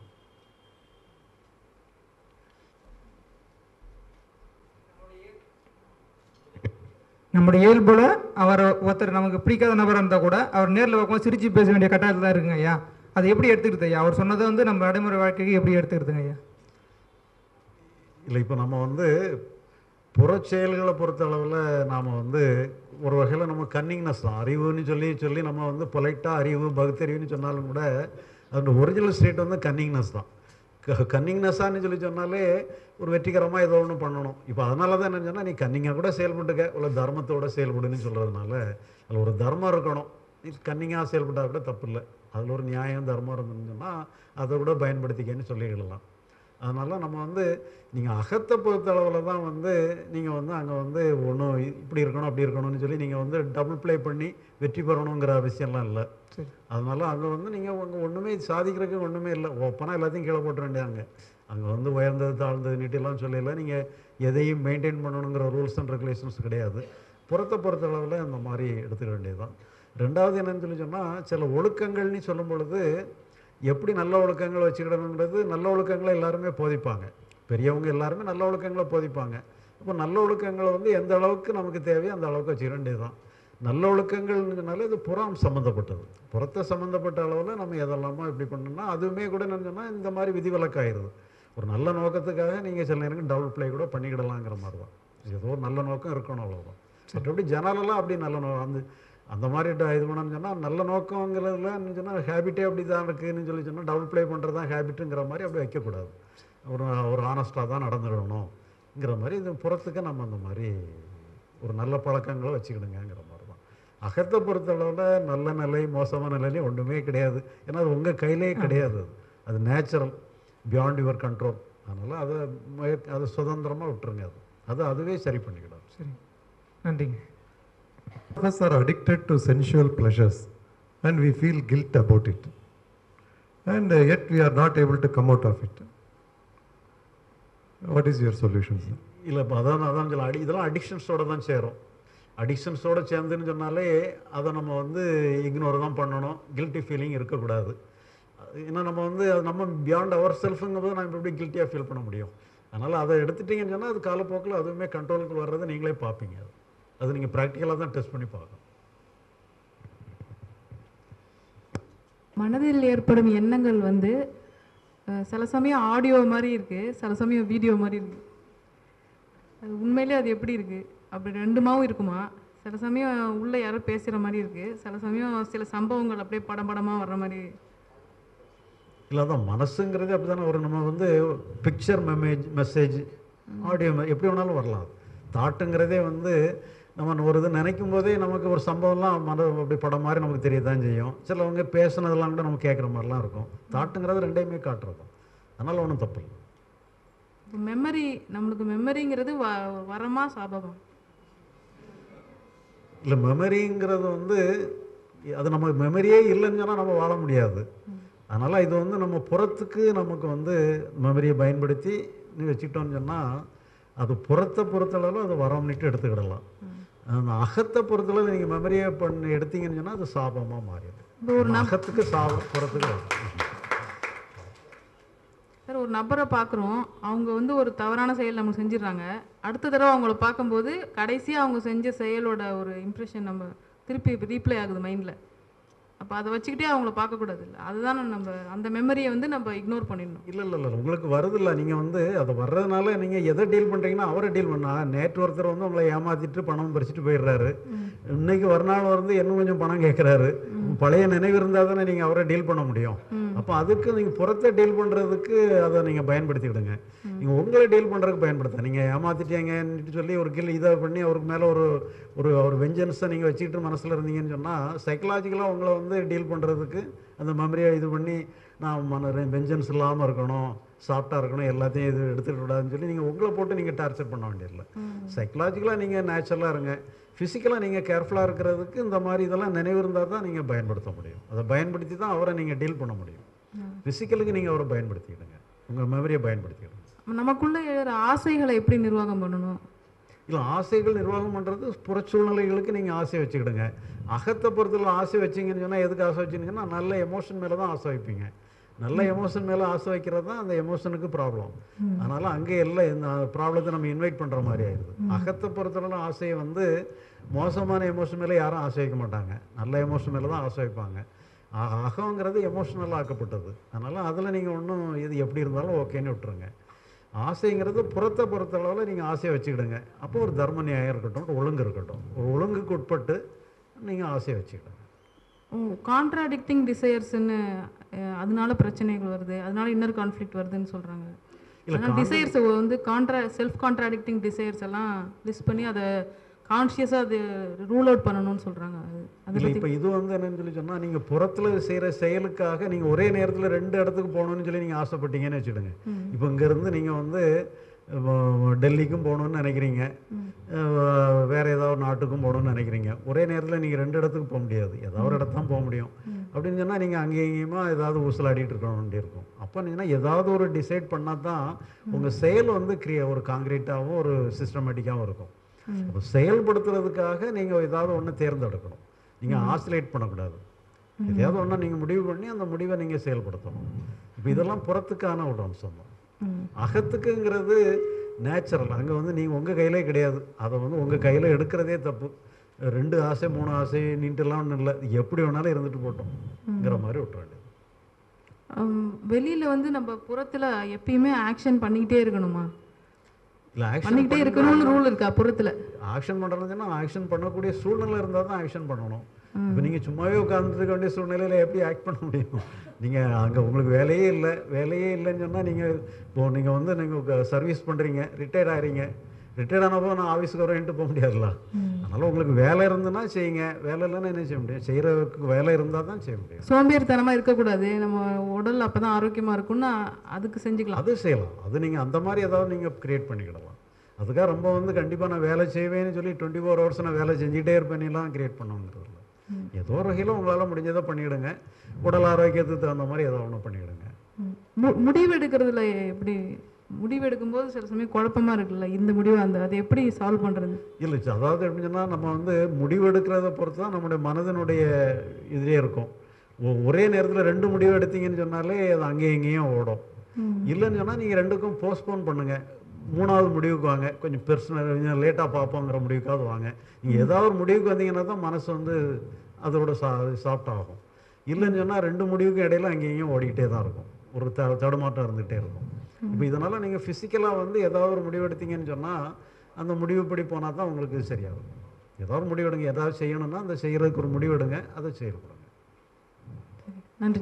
நம்முடைய இயல்புல அவர் ஒருத்தர் நமக்கு பிடிக்காத நபராக இருந்தால் கூட அவர் நேரில் பார்க்கும்போது சிரிச்சு பேச வேண்டிய கட்டாயத்தில் தான் இருக்குங்க ஐயா அது எப்படி எடுத்துக்கிறது ஐயா அவர் சொன்னதை வந்து நம்ம நடைமுறை வாழ்க்கைக்கு எப்படி எடுத்துக்கிறதுங்க ஐயா இல்லை இப்போ நம்ம வந்து புறச் செயல்களை பொறுத்த அளவில் நாம் வந்து ஒரு வகையில் நம்ம கன்னிங்னஸ் தான் அறிவுன்னு சொல்லி சொல்லி நம்ம வந்து பொலைட்டாக அறிவு பகுத்தறிவுன்னு சொன்னாலும் கூட அதோட ஒரிஜினல் ஸ்டேட் வந்து கன்னிங்னஸ் தான் கன்னிங்னஸ்ஸான்னு சொல்லி சொன்னாலே ஒரு வெற்றிகரமாக ஏதோ ஒன்று பண்ணணும் இப்போ அதனால தான் என்ன சொன்னால் நீ கன்னிங்காக கூட செயல்பட்டுக்க இல்லை தர்மத்தோட செயல்படுன்னு சொல்கிறதுனால அதில் ஒரு தர்மம் இருக்கணும் நீ கன்னிங்காக செயல்பட்டா கூட தப்பு இல்லை அதில் ஒரு நியாயம் தர்மம் இருந்துன்னு சொன்னால் அதை கூட பயன்படுத்திக்கன்னு சொல்லிடலாம் அதனால் நம்ம வந்து நீங்கள் அகத்தை பொறுத்த அளவில் தான் வந்து நீங்கள் வந்து அங்கே வந்து ஒன்றும் இப்படி இருக்கணும் அப்படி இருக்கணும்னு சொல்லி நீங்கள் வந்து டபுள் ப்ளே பண்ணி வெற்றி பெறணுங்கிற அவசியம்லாம் இல்லை சரி அதனால அங்கே வந்து நீங்கள் அங்கே ஒன்றுமே சாதிக்கிறதுக்கு ஒன்றுமே இல்லை ஓப்பனாக எல்லாத்தையும் கீழே போட்டு வேண்டியாங்க அங்கே வந்து உயர்ந்தது தாழ்ந்தது நீட்டெல்லாம் சொல்லல நீங்கள் எதையும் மெயின்டைன் பண்ணணுங்கிற ரூல்ஸ் அண்ட் ரெகுலேஷன்ஸ் கிடையாது புறத்தை பொறுத்த அளவில் அந்த மாதிரி எடுத்துக்க வேண்டியதுதான் ரெண்டாவது என்னன்னு சொல்லி சொன்னால் சில ஒழுக்கங்கள்னு சொல்லும் பொழுது எப்படி நல்ல ஒழுக்கங்கள் வச்சுக்கிடணுங்கிறது நல்ல ஒழுக்கங்களை எல்லாருமே போதிப்பாங்க பெரியவங்க எல்லாருமே நல்ல ஒழுக்கங்களை போதிப்பாங்க இப்போ நல்ல ஒழுக்கங்களை வந்து எந்த அளவுக்கு நமக்கு தேவையோ அந்த அளவுக்கு வச்சுக்க வேண்டியதுதான் நல்ல ஒழுக்கங்கள்னால இது புறம் சம்மந்தப்பட்டது புறத்தை சம்மந்தப்பட்ட அளவில் நம்ம எதெல்லாமோ இப்படி பண்ணோம்னா அதுவுமே கூட என்னன்னு சொன்னா இந்த மாதிரி விதிவிலக்காயிருது ஒரு நல்ல நோக்கத்துக்காக நீங்கள் சில நேரங்கள் டபுள் ப்ளே கூட பண்ணிக்கிடலாங்கிற மாதிரி தான் ஏதோ ஒரு நல்ல நோக்கம் இருக்கணும் அவ்வளோதான் மற்றபடி ஜெனரலாக அப்படி நல்ல நோ அந்த அந்த மாதிரி ட- இது பண்ணணும்னு சொன்னால் நல்ல நோக்கங்கிறதுல சொன்னால் ஹேபிட்டே அப்படி தான் இருக்குன்னு சொல்லி சொன்னால் டபுள் ப்ளே பண்ணுறது தான் ஹேபிட்டுங்கிற மாதிரி அப்படி வைக்கக்கூடாது ஒரு ஒரு ஆனஸ்டாக தான் நடந்துடணுங்கிற மாதிரி இது புறத்துக்கு நம்ம அந்த மாதிரி ஒரு நல்ல பழக்கங்களை வச்சுக்கிடுங்கிற மாதிரி தான் அகத்தை பொறுத்தளவில் நல்ல நிலை மோசமான நிலையிலே ஒன்றுமே கிடையாது ஏன்னா அது உங்கள் கையிலே கிடையாது அது அது நேச்சுரல் பியாண்ட் யுவர் கண்ட்ரோல் அதனால் அதை முய- அதை சுதந்திரமாக விட்டுருங்க அது அது அதுவே சரி பண்ணிக்கிடும் சரி நன்றிங்க of us are addicted to sensual pleasures and we feel guilt about it. And uh, yet we are not able to come out of it. What is your solution, sir? இல்லை இப்போ அதான் அதான் சொல்ல அடி இதெல்லாம் அடிக்ஷன்ஸோட தான் சேரும் அடிக்ஷன்ஸோட சேர்ந்துன்னு சொன்னாலே அதை நம்ம வந்து இக்னோர் தான் பண்ணணும் கில்ட்டி ஃபீலிங் இருக்கக்கூடாது அது ஏன்னா நம்ம வந்து அது நம்ம பியாண்ட் அவர் செல்ஃபுங்கும்போது நம்ம எப்படி கில்ட்டியாக ஃபீல் பண்ண முடியும் அதனால் அதை எடுத்துட்டீங்கன்னு சொன்னால் அது காலப்போக்கில் அதுவுமே கண்ட்ரோலுக்கு வர்றதை நீங்களே பார்ப்பீங்க அது அது நீங்கள் ப்ராக்டிக்கலாக தான் டெஸ்ட் பண்ணி பார்க்கணும் மனதில் ஏற்படும் எண்ணங்கள் வந்து அஹ், சில சமயம் ஆடியோ மாதிரி இருக்குது சில சமயம் வீடியோ மாதிரி இருக்குது அது உண்மையிலே அது எப்படி இருக்குது அப்படி ரெண்டுமாவும் இருக்குமா சில சமயம் உள்ளே யாரோ பேசுகிற மாதிரி இருக்குது சில சமயம் சில சம்பவங்கள் அப்படியே படம் படமாக வர்ற மாதிரி இல்லை அதான் மனசுங்கிறது அப்படி தானே ஒரு நம்ம வந்து பிக்சர் மெமேஜ் மெசேஜ் ஆடியோ எப்படி வேணாலும் வரலாம் தாட்டுங்கிறதே வந்து நம்ம ஒரு இது நினைக்கும் போதே நமக்கு ஒரு சம்பவம்லாம் மன அப்படி படம் மாதிரி நமக்கு தெரியத்தான் செய்யும் சிலவங்க பேசுனதெல்லாம் கூட நம்ம கேட்குற மாதிரிலாம் இருக்கும் தாட்டுங்கிறது ரெண்டையுமே காட்டுறதும் அதனால் ஒன்றும் தப்பு இல்லை இப்போ மெமரி நம்மளுக்கு மெமரிங்கிறது வ வரமா சாபமா இல்லை மெமரிங்கிறது வந்து அது நம்ம மெமரியே இல்லைன்னு சொன்னால் நம்ம வாழ முடியாது அதனால் இது வந்து நம்ம புறத்துக்கு நமக்கு வந்து மெமரியை பயன்படுத்தி நீ வச்சுக்கிட்டோம்னு சொன்னால் அது புறத்தை பொறுத்தளவில் அது வரம்னுட்டு எடுத்துக்கிடலாம் அந்த அகத்தை பொறுத்தளவு நீங்கள் மெமரியை பண்ணி எடுத்தீங்கன்னு சொன்னால் அது சாபமாக மாறிடும் இப்போ ஒரு நப அகத்துக்கு சாபம் புறத்துக்கு அது. சார் ஒரு நபரை பார்க்குறோம் அவங்க வந்து ஒரு தவறான செயல் நமக்கு செஞ்சிடுறாங்க அடுத்த தடவை அவங்கள பார்க்கும்போது கடைசியாக அவங்க செஞ்ச செயலோட ஒரு இம்ப்ரெஷன் நம்ம திருப்பி ரீப்ளே ஆகுது மைண்டில் அப்போ அதை வச்சுக்கிட்டே அவங்கள பார்க்கக்கூடாது இல்லை அதுதான் நம்ம அந்த மெமரியை வந்து நம்ம இக்னோர் பண்ணிடணும் இல்லை இல்லை இல்லை உங்களுக்கு வருதில்ல நீங்கள் வந்து அது வர்றதுனால நீங்கள் எதை டீல் பண்ணுறீங்கன்னா அவரை டீல் பண்ணா நேற்று ஒருத்தர் வந்து உங்களை ஏமாத்திட்டு பணம் பறிச்சுட்டு போயிடுறாரு இன்னைக்கு ஒரு நாள் வந்து இன்னும் கொஞ்சம் பணம் கேட்குறாரு பழைய நினைவு இருந்தால் தானே நீங்கள் அவரை டீல் பண்ண முடியும் அப்போ அதுக்கு நீங்கள் புறத்தை டீல் பண்ணுறதுக்கு அதை நீங்கள் பயன்படுத்திக்கிடுங்க நீங்கள் உங்களை டீல் பண்ணுறதுக்கு பயன்படுத்த நீங்கள் ஏமாத்திட்டீங்கன்னு சொல்லி ஒரு கில் இதை பண்ணி அவருக்கு மேலே ஒரு ஒரு ஒரு வெஞ்சன்ஸை நீங்கள் வச்சுக்கிட்டு மனசில் இருந்தீங்கன்னு சொன்னால் சைக்கலாஜிக்கலாக உங்களை வந்து டீல் பண்ணுறதுக்கு அந்த மெமரியை இது பண்ணி நான் மன வெஞ்சன்ஸ் இல்லாமல் இருக்கணும் சாஃப்டாக இருக்கணும் எல்லாத்தையும் இது எடுத்துகிட்டு விடாதுன்னு சொல்லி நீங்கள் உங்களை போட்டு நீங்கள் டார்ச்சர் பண்ண வேண்டியதில்லை சைக்கலாஜிக்கலாக நீங்கள் நேச்சுரலாக இருங்க ஃபிசிக்கலாக நீங்கள் கேர்ஃபுல்லாக இருக்கிறதுக்கு இந்த மாதிரி இதெல்லாம் நினைவு இருந்தால் தான் நீங்கள் பயன்படுத்த முடியும் அதை பயன்படுத்தி தான் அவரை நீங்கள் டீல் பண்ண முடியும் ஃபிசிக்கலுக்கு நீங்கள் அவரை பயன்படுத்திக்கிடுங்க உங்கள் மெமரியை பயன்படுத்திக்கிடுங்க நமக்குள்ள எழுற ஆசைகளை எப்படி நிர்வாகம் பண்ணணும் இல்லை ஆசைகள் நிர்வாகம் பண்ணுறது புறச்சூழ்நிலைகளுக்கு நீங்கள் ஆசை வச்சுக்கிடுங்க அகத்தை பொறுத்தவரை ஆசை வச்சிங்கன்னு சொன்னால் எதுக்கு ஆசை வச்சுங்கன்னா நல்ல எமோஷன் மேலே தான் ஆசை வைப்பீங்க நல்ல எமோஷன் மேலே ஆசை வைக்கிறது தான் அந்த எமோஷனுக்கு ப்ராப்ளம் அதனால் அங்கே எல்லாம் இந்த ப்ராப்ளத்தை நம்ம இன்வைட் பண்ணுற மாதிரி ஆயிடுது அகத்தை பொறுத்தவரை ஆசையை வந்து மோசமான எமோஷன் மேலே யாரும் ஆசை வைக்க மாட்டாங்க நல்ல எமோஷன் மேலே தான் ஆசை வைப்பாங்க அ- அகங்கிறது எமோஷனலாக ஆக்கப்பட்டது அதனால் அதில் நீங்கள் ஒன்றும் இது எப்படி இருந்தாலும் ஓகேன்னு விட்டுருங்க ஆசைங்கிறது புறத்தை பொறுத்தளவில் நீங்கள் ஆசையை வச்சுக்கிடுங்க அப்போ ஒரு தர்ம நியாயம் இருக்கட்டும் ஒரு ஒழுங்கு இருக்கட்டும் ஒரு ஒழுங்குக்கு உட்பட்டு நீங்கள் ஆசையை வச்சுக்கிடுங்க கான்ட்ராடிக்டிங் டிசையர்ஸ்னு அதனால பிரச்சனைகள் வருது அதனால இன்னர் கான்ஃப்ளிக்ட் வருதுன்னு சொல்றாங்க இல்ல, அதனால டிசையர்ஸ் வந்து கான்ட்ரா செல்ஃப் கான்ட்ராடிக்டிங் டிசையர்ஸ் எல்லாம் லிஸ்ட் பண்ணி அதை கான்ஷியஸாக அது ரூல் அவுட் பண்ணணும்னு சொல்றாங்க அது அதை இல்லை பத்தி இப்போ இது வந்து என்னன்னு சொல்லி சொன்னால் நீங்கள் புறத்தில் செய்கிற செயலுக்காக நீங்கள் ஒரே நேரத்தில் ரெண்டு இடத்துக்கு போகணும்னு சொல்லி நீங்கள் ஆசைப்பட்டீங்கன்னு வச்சுடுங்க இப்போ இங்கேருந்து நீங்கள் வந்து அஹ், டெல்லிக்கும் போகணும்னு நினைக்கிறீங்க அஹ், வேற ஏதாவது ஒரு நாட்டுக்கும் போகணும்னு நினைக்கிறீங்க ஒரே நேரத்தில் நீங்கள் ரெண்டு இடத்துக்கு போக முடியாது ஏதாவது ஒரு இடத்து தான் போக முடியும் அப்படின்னு சொன்னால் நீங்கள் அங்கேயும் இங்கேயுமா ஏதாவது ஊசலாடிட்டு இருக்க வேண்டியிருக்கும் அப்போ நீங்கள் ஏதாவது ஒரு டிசைட் பண்ணால் தான் உங்கள் செயல் வந்து கிரியே ஒரு காங்கிரீட்டாகவும் ஒரு சிஸ்டமேட்டிக்காகவும் இருக்கும் அப்போ செயல்படுத்துறதுக்காக நீங்கள் ஏதாவது ஒன்று தேர்ந்தெடுக்கணும் நீங்கள் ஆசிலேட் பண்ணக்கூடாது எதையாவது ஒன்று நீங்கள் முடிவு பண்ணி அந்த முடிவை நீங்கள் செயல்படுத்தணும் இப்போ இதெல்லாம் புறத்துக்கான ஒரு அம்சம் தான் அகத்துக்குங்கிறது நேச்சுரல் அங்கே வந்து நீங்கள் உங்கள் கையிலே கிடையாது அதை வந்து உங்கள் கையில் எடுக்கிறதே தப்பு ரெண்டு ஆசை மூணு ஆசை நீண்டுலாம் ஒன்றும் இல்லை எப்படி வேணாலும் இருந்துட்டு போட்டோம்ங்கிற மாதிரி விட்டுற வேண்டியது ஹம், வெளியில வந்து நம்ம புறத்துல எப்பயுமே ஆக்ஷன் பண்ணிக்கிட்டே இருக்கணுமா இல்லை ஆக்ஷன் பண்ணிக்கிட்டே இருக்கணும்னு ரூல் இருக்கா புறத்துல ஆக்ஷன் பண்ணுறதுன்னா ஆக்ஷன் பண்ணக்கூடிய சூழ்நிலை இருந்தால் தான் ஆக்ஷன் பண்ணணும் இப்போ நீங்கள் சும்மாவே உட்காந்துருக்க வேண்டிய சூழ்நிலையில் எப்படி ஆக்ட் பண்ண முடியும் நீங்கள் அங்கே உங்களுக்கு வேலையே இல்லை வேலையே இல்லைன்னு சொன்னால் நீங்கள் இப்போ நீங்கள் வந்து நீங்கள் சர்வீஸ் பண்ணுறீங்க ரிட்டையர்ட் ஆகிறீங்க ரிட்டையர்ட் ஆனப்போ நான் ஆஃபீஸுக்கு வரேன்ட்டு போக முடியாதுல்ல அதனால் உங்களுக்கு வேலை இருந்துன்னா செய்யுங்க வேலை இல்லைன்னா என்ன செய்ய முடியும் செய்கிறதுக்கு வேலை இருந்தால் தான் செய்ய முடியும் சோம்பேறித்தனமா இருக்கக்கூடாது நம்ம உடல் அப்பதான் ஆரோக்கியமா இருக்கும்னு அதுக்கு செஞ்சுக்கலாம் அது செய்யலாம் அது நீங்கள் அந்த மாதிரி ஏதாவது நீங்கள் கிரியேட் பண்ணிக்கிடலாம் அதுக்காக ரொம்ப வந்து கண்டிப்பாக நான் வேலை செய்வேன்னு சொல்லி டுவெண்ட்டி ஃபோர் ஹவர்ஸ் நான் வேலை செஞ்சுட்டே இருப்பேன்லாம் கிரியேட் பண்ணுங்கிறது இல்லை ஏதோ ஒரு வகையில் உங்களால் முடிஞ்சதை பண்ணிவிடுங்க உடல் ஆரோக்கியத்துக்கு தகுந்த மாதிரி ஏதோ ஒன்று பண்ணிவிடுங்க மு- முடிவு எடுக்கிறதுல எப்படி முடிவு எடுக்கும்போது சில சமயம் குழப்பமா இருக்குல்ல இந்த முடிவு அந்த அதை எப்படி சால்வ் பண்றது இல்லை சி- அதாவது எப்படின்னு சொன்னால் நம்ம வந்து முடிவு எடுக்கிறத பொறுத்து தான் நம்முடைய மனதினுடைய இதுலேயே இருக்கும் ஒ- ஒரே நேரத்தில் ரெண்டு முடிவு எடுத்தீங்கன்னு சொன்னாலே அது அங்கேயும் இங்கேயும் ஓடும் இல்லைன்னு சொன்னால் நீங்கள் ரெண்டுக்கும் போஸ்ட்போன் பண்ணுங்கள் மூணாவது முடிவுக்கு வாங்க கொஞ்சம் பெர்சனல் கொஞ்சம் லேட்டாக பார்ப்போங்கிற முடிவுக்காவது வாங்க நீங்கள் ஏதாவது ஒரு முடிவுக்கு வந்தீங்கன்னா தான் மனசு வந்து அதோட சா சாஃப்ட் ஆகும் இல்லைன்னு சொன்னால் ரெண்டு முடிவுக்கும் இடையில அங்கேயும் இங்கேயும் ஓடிக்கிட்டே தான் இருக்கும் ஒரு த தடுமாட்டம் இருந்துகிட்டே இருக்கும் இப்போ இதனால் நீங்கள் ஃபிசிக்கலாக வந்து ஏதாவது ஒரு முடிவு எடுத்தீங்கன்னு சொன்னால் அந்த முடிவுப்படி போனால் தான் உங்களுக்கு சரியாகும் ஏதாவது ஒரு முடிவு எடுங்க ஏதாவது செய்யணும்னா அந்த செய்கிறதுக்கு ஒரு முடிவு எடுங்க அதை செயல்படுங்க நன்றி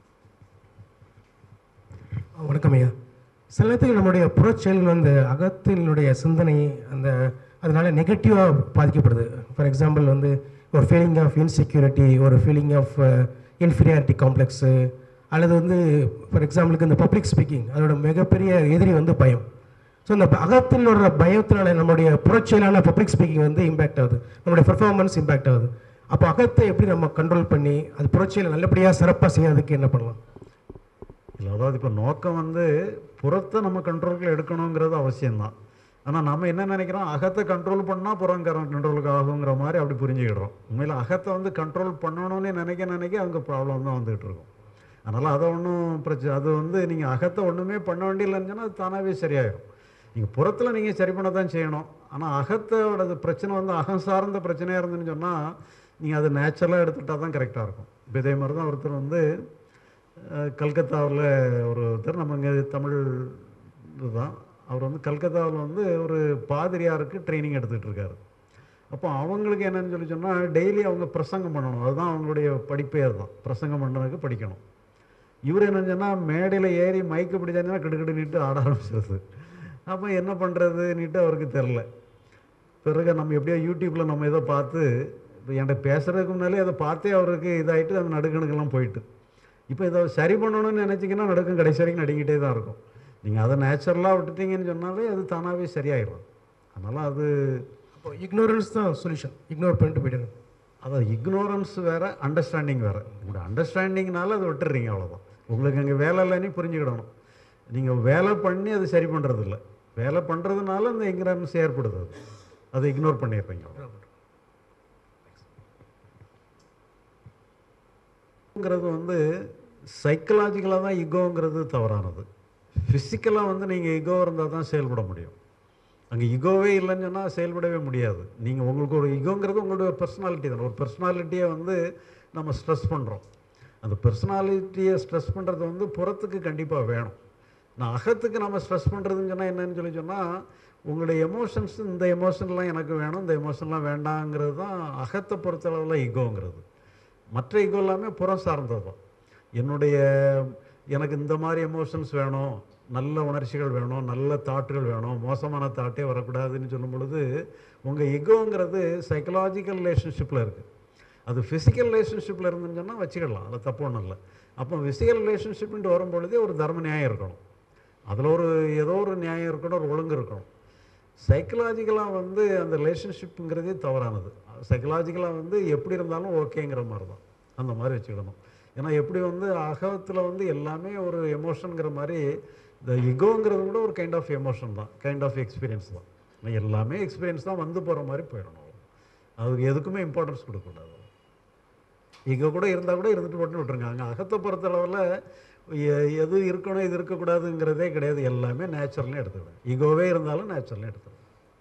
வணக்கம் ஐயா சில நேரத்தில் நம்முடைய புறச்செயல் வந்து அகத்தினுடைய சிந்தனை அந்த அதனால நெகட்டிவாக பாதிக்கப்படுது ஃபார் எக்ஸாம்பிள் வந்து ஒரு ஃபீலிங் ஆஃப் இன்செக்யூரிட்டி ஒரு ஃபீலிங் ஆஃப் இன்ஃபீரியாரிட்டி காம்ப்ளெக்ஸு அல்லது வந்து ஃபார் எக்ஸாம்பிளுக்கு இந்த பப்ளிக் ஸ்பீக்கிங் அதோட மிகப்பெரிய எதிரி வந்து பயம் ஸோ இந்த அகத்தில் வர்ற பயத்தினால நம்முடைய புறச்செயலான பப்ளிக் ஸ்பீக்கிங் வந்து இம்பேக்ட் ஆகுது நம்முடைய பெர்ஃபார்மன்ஸ் இம்பேக்ட் ஆகுது அப்போ அகத்தை எப்படி நம்ம கண்ட்ரோல் பண்ணி அது புறச்செயலை நல்லபடியாக சிறப்பாக செய்யறதுக்கு என்ன பண்ணலாம் இல்லை அதாவது இப்போ நோக்கம் வந்து புறத்தை நம்ம கண்ட்ரோலுக்குள்ள எடுக்கணுங்கிறது அவசியம்தான் ஆனால் நம்ம என்ன நினைக்கிறோம் அகத்தை கண்ட்ரோல் பண்ணால் புறம் கண்ட்ரோலுக்கு ஆகுங்கிற மாதிரி அப்படி புரிஞ்சுக்கிடுறோம் உண்மையில் அகத்தை வந்து கண்ட்ரோல் பண்ணணும்னு நினைக்க நினைக்க அங்கே ப்ராப்ளம் தான் வந்துகிட்டு இருக்கும் அதனால் அதை ஒன்றும் பிரச்சனை அது வந்து நீங்கள் அகத்தை ஒன்றுமே பண்ண வேண்டியதில்லைன்னு சொன்னால் அது தானாகவே சரியாயிடும் நீங்கள் புறத்தில் நீங்கள் சரி பண்ண தான் செய்யணும் ஆனால் அகத்தோட பிரச்சனை வந்து அகம் சார்ந்த பிரச்சனையாக இருந்துன்னு சொன்னால் நீங்கள் அதை நேச்சுரலாக எடுத்துக்கிட்டால் தான் கரெக்டாக இருக்கும் இப்போ இதே மாதிரி தான் ஒருத்தர் வந்து கல்கத்தாவில் ஒருத்தர் நம்ம இங்கே தமிழ் இதுதான் அவர் வந்து கல்கத்தாவில் வந்து ஒரு பாதிரியாருக்கு ட்ரைனிங் எடுத்துகிட்டு இருக்காரு அப்போ அவங்களுக்கு என்னன்னு சொல்லி சொன்னால் டெய்லி அவங்க பிரசங்கம் பண்ணணும் அதுதான் அவங்களுடைய படிப்பே அதுதான் பிரசங்கம் பண்ணுறதுக்கு படிக்கணும் இவர் என்ன சொன்னால் மேடையில் ஏறி மைக்கு பிடிச்சாங்கன்னா கிடுக்கிடு நீட்டு ஆட ஆரம்பிச்சிருது அப்போ என்ன பண்ணுறதுன்னுட்டு அவருக்கு தெரில பிறகு நம்ம எப்படியோ யூடியூப்பில் நம்ம இதை பார்த்து இப்போ என்கிட்ட பேசுகிறதுக்கு முன்னாலே அதை பார்த்தே அவருக்கு இதாகிட்டு அந்த நடுக்கணுக்கெல்லாம் போயிட்டு இப்போ இதை சரி பண்ணணும்னு நினச்சிங்கன்னா நடுக்கம் கடைசி வரைக்கும் நடுங்கிட்டே தான் இருக்கும் நீங்கள் அதை நேச்சுரலாக விட்டுட்டீங்கன்னு சொன்னாலே அது தானாகவே சரியாயிடும் அதனால் அது அப்போ இக்னோரன்ஸ் தான் சொல்யூஷன் இக்னோர் பண்ணிட்டு போயிடுங்க அதான் இக்னோரன்ஸ் வேறு அண்டர்ஸ்டாண்டிங் வேறு உங்களோட அண்டர்ஸ்டாண்டிங்னால அதை விட்டுறீங்க அவ்வளோதான் உங்களுக்கு அங்கே வேலை இல்லைன்னு புரிஞ்சுக்கிடணும் நீங்கள் வேலை பண்ணி அது சரி பண்ணுறது இல்லை வேலை பண்ணுறதுனால அந்த இக்னோரன்ஸ் ஏற்படுது அது அதை இக்னோர் பண்ணிடுறீங்க அவ்வளவுதான். ங்கிறது வந்து சைக்கலாஜிக்கலாக தான் ஈகோங்கிறது தவறானது ஃபிசிக்கலாக வந்து நீங்கள் ஈகோ இருந்தால் தான் செயல்பட முடியும் அங்கே ஈகோவே இல்லைன்னு சொன்னால் செயல்படவே முடியாது நீங்கள் உங்களுக்கு ஒரு ஈகோங்கிறது உங்களுடைய ஒரு பர்சனாலிட்டி தானே ஒரு பர்சனாலிட்டியை வந்து நம்ம ஸ்ட்ரெஸ் பண்ணுறோம் அந்த பர்சனாலிட்டியை ஸ்ட்ரெஸ் பண்ணுறது வந்து புறத்துக்கு கண்டிப்பாக வேணும் நான் அகத்துக்கு நம்ம ஸ்ட்ரெஸ் பண்ணுறதுன்னு சொன்னால் என்னன்னு சொல்லி சொன்னால் உங்களுடைய எமோஷன்ஸ் இந்த எமோஷன்லாம் எனக்கு வேணும் இந்த எமோஷன்லாம் வேண்டாங்கிறது தான் அகத்தை பொறுத்தளவில் ஈகோங்கிறது மற்ற ஈகோ எல்லாமே புறம் சார்ந்தது தான் என்னுடைய எனக்கு இந்த மாதிரி எமோஷன்ஸ் வேணும் நல்ல உணர்ச்சிகள் வேணும் நல்ல தாட்டுகள் வேணும் மோசமான தாட்டே வரக்கூடாதுன்னு சொல்லும் பொழுது உங்கள் ஈகோங்கிறது சைக்கலாஜிக்கல் ரிலேஷன்ஷிப்பில் இருக்குது அது ஃபிசிக்கல் ரிலேஷன்ஷிப்பில் இருந்துன்னு சொன்னால் வச்சுக்கிடலாம் அது தப்பு ஒன்றும் இல்லை அப்போ ஃபிசிக்கல் ரிலேஷன்ஷிப்ன்ட்டு வரும்பொழுதே ஒரு தர்ம நியாயம் இருக்கணும் அதில் ஒரு ஏதோ ஒரு நியாயம் இருக்கணும் ஒரு ஒழுங்கு இருக்கணும் சைக்கலாஜிக்கலாக வந்து அந்த ரிலேஷன்ஷிப்புங்கிறதே தவறானது சைக்கலாஜிக்கலாக வந்து எப்படி இருந்தாலும் ஓகேங்கிற மாதிரி தான் அந்த மாதிரி வச்சுக்கிடணும் ஏன்னா எப்படி வந்து அகத்தில் வந்து எல்லாமே ஒரு எமோஷனுங்கிற மாதிரி இந்த இகோங்கிறது கூட ஒரு கைண்ட் ஆஃப் எமோஷன் தான் கைண்ட் ஆஃப் எக்ஸ்பீரியன்ஸ் தான் ஆனா எல்லாமே எக்ஸ்பீரியன்ஸ் தான் வந்து போகிற மாதிரி போயிடணும் அதுக்கு எதுக்குமே இம்பார்ட்டன்ஸ் கொடுக்கக்கூடாது ஈகோ கூட இருந்தால் கூட இருந்துட்டு போட்டு விட்டுருங்க அங்கே அகத்தை பொறுத்தளவில் எ- எது இருக்கணும் இது இருக்கக்கூடாதுங்கிறதே கிடையாது எல்லாமே நேச்சுரலே எடுத்துக்கிடும் ஈகோவே இருந்தாலும் நேச்சுரலே எடுத்துக்கிடும்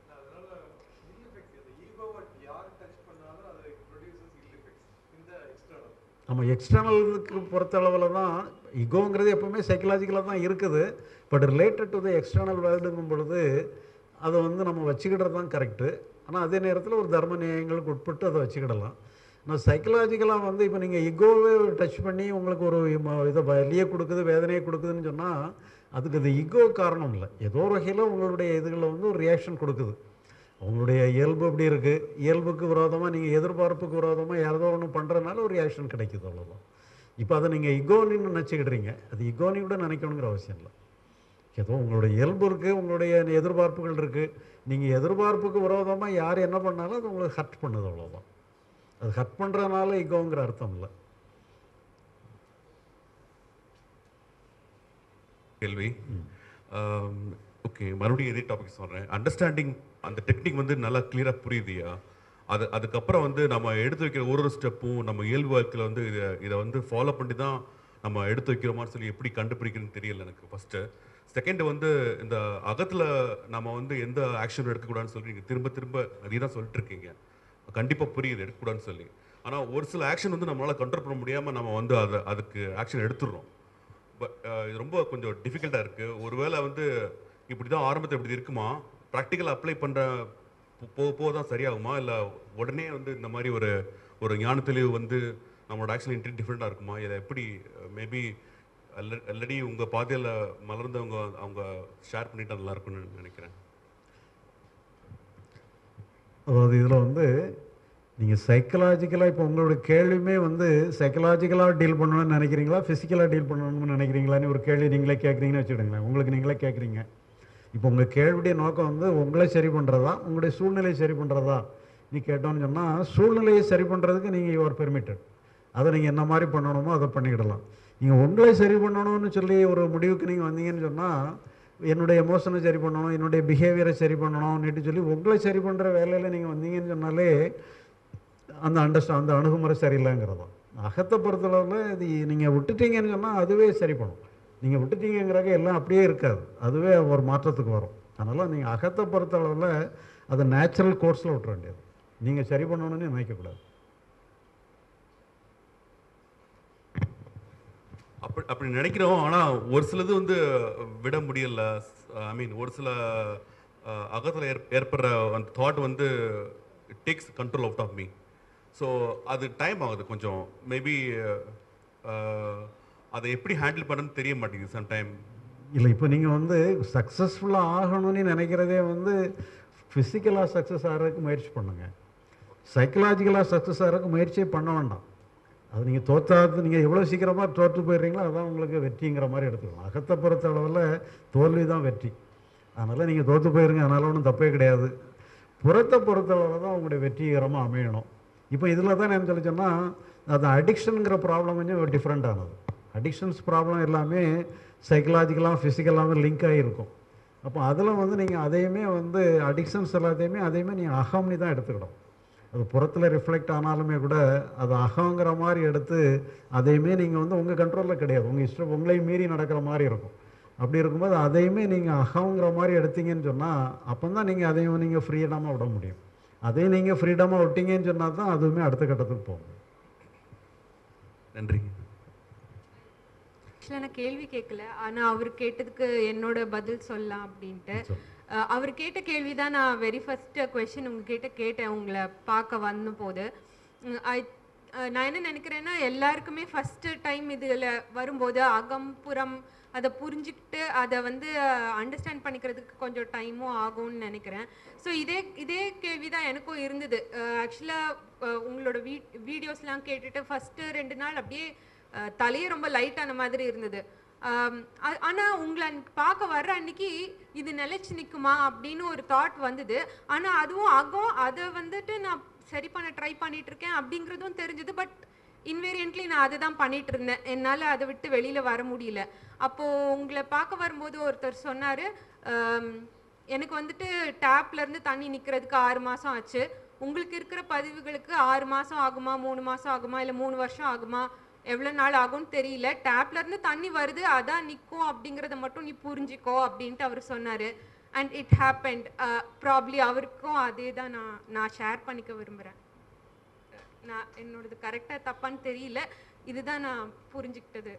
நம்ம எக்ஸ்டர்னலுக்கு பொறுத்தளவில் தான் ஈகோங்கிறது எப்பவுமே சைக்கலாஜிக்கலாக தான் இருக்குது but related to the external வேர்ல்டுங்கும் பொழுது அதை வந்து நம்ம வச்சுக்கிடுறது தான் கரெக்டு ஆனால் அதே நேரத்தில் ஒரு தர்ம நியாயங்களுக்கு உட்பட்டு அதை வச்சுக்கிடலாம் ஆனால் சைக்கலாஜிக்கலாக வந்து இப்போ நீங்கள் இகோவே டச் பண்ணி உங்களுக்கு ஒரு ம- இதை வலியை கொடுக்குது வேதனையை கொடுக்குதுன்னு சொன்னால் அதுக்கு அது இகோ காரணம் இல்லை ஏதோ ஒரு வகையில் உங்களுடைய இதுகளில் வந்து ஒரு ரியாக்ஷன் கொடுக்குது உங்களுடைய இயல்பு எப்படி இருக்குது இயல்புக்கு விரோதமாக நீங்கள் எதிர்பார்ப்புக்கு விரோதமாக ஏதோ ஒன்று பண்ணுறதுனால ஒரு ரியாக்ஷன் கிடைக்குது அவ்வளோதான் இப்போ அதை நீங்கள் இகோனின்னு நினச்சிக்கிடுறீங்க அது இகோனி கூட நினைக்கணுங்கிற அவசியம் இல்லை ஏதோ உங்களுடைய இயல்பு இருக்குது உங்களுடைய எதிர்பார்ப்புகள் இருக்குது நீங்கள் எதிர்பார்ப்புக்கு விரோதமாக யார் என்ன பண்ணாலும் அது உங்களுக்கு ஹர்ட் பண்ணுது அவ்வளோதான் அது ஹர்ட் பண்ணுறதுனால இகோங்கிற அர்த்தம் இல்லை கேள்வி ஓகே மறுபடியும் இதே டாபிக் சொல்கிறேன் அண்டர்ஸ்டாண்டிங் அந்த டெக்னிக் வந்து நல்லா கிளியராக புரியுதுயா அது அதுக்கப்புறம் வந்து நம்ம எடுத்து வைக்கிற ஒரு ஒரு ஸ்டெப்பும் நம்ம இயல்பு வாழ்க்கையில் வந்து இதை இதை வந்து ஃபாலோ பண்ணி தான் நம்ம எடுத்து வைக்கிறோமான்னு சொல்லி எப்படி கண்டுபிடிக்கிறதுன்னு தெரியல எனக்கு ஃபஸ்ட்டு செகண்ட் வந்து இந்த அகத்தில் நம்ம வந்து எந்த ஆக்ஷன் எடுக்கக்கூடாதுன்னு சொல்லி நீங்கள் திரும்ப திரும்ப அதே தான் சொல்லிட்டு இருக்கீங்க கண்டிப்பாக புரியுது எடுக்கக்கூடாதுன்னு சொல்லி ஆனால் ஒரு சில ஆக்ஷன் வந்து நம்மளால் கண்ட்ரோல் பண்ண முடியாமல் நம்ம வந்து அதை அதுக்கு ஆக்ஷன் எடுத்துடுறோம் பட் இது ரொம்ப கொஞ்சம் டிஃபிகல்ட்டாக இருக்குது ஒருவேளை வந்து இப்படி தான் ஆரம்பத்தில் இப்படி இருக்குமா ப்ராக்டிக்கல் அப்ளை பண்ணுற போக போக தான் சரியாகுமா இல்லை உடனே வந்து இந்த மாதிரி ஒரு ஒரு ஞான தெளிவு வந்து நம்மளோட ஆக்ஷன் இன்ட்ரி டிஃப்ரெண்ட்டாக இருக்குமா இதை எப்படி மேபி ஆல்ரெடி உங்கள் பாதையில் மலர்ந்தவங்க அவங்க ஷேர் பண்ணிட்டா நல்லா இருக்கும்னு நினைக்கிறேன் அதாவது இதில் வந்து நீங்கள் சைக்கலாஜிக்கலாக இப்போ உங்களுடைய கேள்வியுமே வந்து சைக்கலாஜிக்கலாக டீல் பண்ணணும்னு நினைக்கிறீங்களா ஃபிசிக்கலாக டீல் பண்ணணும்னு நினைக்கிறீங்களான்னு ஒரு கேள்வி நீங்களே கேட்குறீங்கன்னு வச்சுக்கிடுங்களேன் உங்களுக்கு நீங்களே கேட்குறீங்க இப்போ உங்கள் கேள்வியுடைய நோக்கம் வந்து உங்களை சரி பண்ணுறதா உங்களுடைய சூழ்நிலையை சரி பண்ணுறதா நீ கேட்டோன்னு சொன்னால் சூழ்நிலையை சரி பண்ணுறதுக்கு நீங்கள் யுவர் பெர்மிட்டட் அதை நீங்கள் என்ன மாதிரி பண்ணணுமோ அதை பண்ணிக்கிடலாம் நீங்கள் உங்களை சரி பண்ணணும்னு சொல்லி ஒரு முடிவுக்கு நீங்கள் வந்தீங்கன்னு சொன்னால் என்னுடைய எமோஷனை சரி பண்ணணும் என்னுடைய பிஹேவியரை சரி பண்ணணும்னுட்டு சொல்லி உங்களை சரி பண்ணுற வேலையில் நீங்கள் வந்தீங்கன்னு சொன்னாலே அந்த அண்டர்ஸ்டா அந்த அணுகுமுறை சரியில்லைங்கிறது அகத்தை பொறுத்தளவில் இது நீங்கள் விட்டுட்டீங்கன்னு சொன்னால் அதுவே சரி பண்ணும் நீங்கள் விட்டுட்டீங்கிறக்க எல்லாம் அப்படியே இருக்காது அதுவே ஒரு மாற்றத்துக்கு வரும் அதனால் நீங்கள் அகத்தை பொறுத்தளவில் அதை நேச்சுரல் கோர்ஸில் விட்டுற வேண்டியது நீங்கள் சரி பண்ணணும்னு நினைக்கக்கூடாது அப்படி அப்படி நினைக்கிறோம் ஆனால் ஒரு சிலது வந்து விட முடியல ஐ மீன் ஒரு சில அகத்தில் ஏற் ஏற்படுற அந்த தாட் வந்து takes control out of me so அது டைம் ஆகுது கொஞ்சம் மேபி அதை எப்படி ஹேண்டில் பண்ணணும்னு தெரிய மாட்டேங்குது சம்டைம் இல்லை இப்போ நீங்கள் வந்து சக்ஸஸ்ஃபுல்லாக ஆகணும்னு நினைக்கிறதே வந்து ஃபிசிக்கலாக சக்ஸஸ் ஆகிறதுக்கு முயற்சி பண்ணுங்க சைக்கலாஜிக்கலாக சக்ஸஸ் ஆகிறதுக்கு முயற்சியே பண்ண வேண்டாம் அது நீங்கள் தோற்றாது நீங்கள் எவ்வளோ சீக்கிரமாக தோற்று போயிடுறீங்களோ அதுதான் உங்களுக்கு வெற்றிங்கிற மாதிரி எடுத்துக்கலாம் அகத்தை பொறுத்த அளவில் தோல்வி தான் வெற்றி அதனால் நீங்கள் தோற்று போயிருங்க அதனால் ஒன்றும் தப்பே கிடையாது புறத்தை பொறுத்த அளவில் தான் உங்களுடைய வெற்றிகரமாக அமையணும் இப்போ இதில் தான் என்ன சொல்லி சொன்னால் அது அடிக்ஷனுங்கிற ப்ராப்ளம் கொஞ்சம் டிஃப்ரெண்ட்டானது அடிக்ஷன்ஸ் ப்ராப்ளம் எல்லாமே சைக்கலாஜிக்கலாக ஃபிசிக்கலாகவும் லிங்க் ஆகிருக்கும் அப்போ அதில் வந்து நீங்கள் அதையுமே வந்து அடிக்ஷன்ஸ் எல்லாத்தையுமே அதையுமே நீங்கள் அகம்னி தான் எடுத்துக்கிடும் அது புறத்தில் ரிஃப்ளெக்ட் ஆனாலுமே கூட அது அகங்கிற மாதிரி எடுத்து அதையுமே நீங்கள் வந்து உங்கள் கண்ட்ரோலில் கிடையாது உங்கள் இஷ்டம் உங்களையும் மீறி நடக்கிற மாதிரி இருக்கும் அப்படி இருக்கும்போது அதையுமே நீங்கள் அகங்கிற மாதிரி எடுத்தீங்கன்னு சொன்னால் அப்போ தான் நீங்கள் அதையும் நீங்கள் ஃப்ரீடமாக விட முடியும் அதையும் நீங்கள் ஃப்ரீடமாக விட்டீங்கன்னு சொன்னால் தான் அதுவுமே அடுத்த கட்டத்துக்கு போகும் நன்றி ஆக்சுவலாக நான் கேள்வி கேட்கல ஆனால் அவர் கேட்டதுக்கு என்னோட பதில் சொல்லலாம் அப்படின்ட்டு அஹ், அவர் கேட்ட கேள்வி தான் நான் வெரி ஃபர்ஸ்ட் கொஷின் உங்ககிட்ட கேட்டேன் உங்களை பார்க்க வந்த போது உம், I- அஹ், நான் என்ன நினைக்கிறேன்னா எல்லாருக்குமே ஃபர்ஸ்ட் டைம் இதில் வரும்போது அகம் புறம் அதை புரிஞ்சுக்கிட்டு அதை வந்து அண்டர்ஸ்டாண்ட் பண்ணிக்கிறதுக்கு கொஞ்சம் டைமும் ஆகும்னு நினைக்கிறேன் ஸோ இதே இதே கேள்வி தான் எனக்கும் இருந்தது ஆக்சுவலாக உங்களோட வீ வீடியோஸ்லாம் கேட்டுட்டு ஃபஸ்ட்டு ரெண்டு நாள் அப்படியே அஹ், தலையே ரொம்ப லைட்டான மாதிரி இருந்தது ஆம், ஆ- ஆனா உங்களை அன்னைக்கு பார்க்க வர்ற அன்னைக்கு இது நிலைச்சு நிக்குமா அப்படின்னு ஒரு தாட் வந்தது ஆனா அதுவும் அகம் அதை வந்துட்டு நான் சரி பண்ண ட்ரை பண்ணிட்டு இருக்கேன் அப்படிங்கிறதும் தெரிஞ்சது பட் இன்வேரியன்ட்லி நான் அதை தான் பண்ணிட்டு இருந்தேன் என்னால் அதை விட்டு வெளியில வர முடியல அப்போ உங்களை பார்க்க வரும்போது ஒருத்தர் சொன்னாரு ஆம், எனக்கு வந்துட்டு டேப்ல இருந்து தண்ணி நிக்கிறதுக்கு ஆறு மாசம் ஆச்சு உங்களுக்கு இருக்கிற பதிவுகளுக்கு ஆறு மாசம் ஆகுமா மூணு மாசம் ஆகுமா இல்லை மூணு வருஷம் ஆகுமா எவ்வளோ நாள் ஆகும்னு தெரியல டேப்ல இருந்து தண்ணி வருது அதான் நிற்கும் அப்படிங்கிறத மட்டும் நீ புரிஞ்சிக்கோ அப்படின்ட்டு அவர் சொன்னாரு அண்ட் இட் ஹேப்பண்ட் ப்ராப்ளி அவருக்கும் அதே தான் நான் நான் ஷேர் பண்ணிக்க விரும்புகிறேன் நான் என்னோடது கரெக்டாக தப்பான்னு தெரியல இதுதான் நான் புரிஞ்சுக்கிட்டது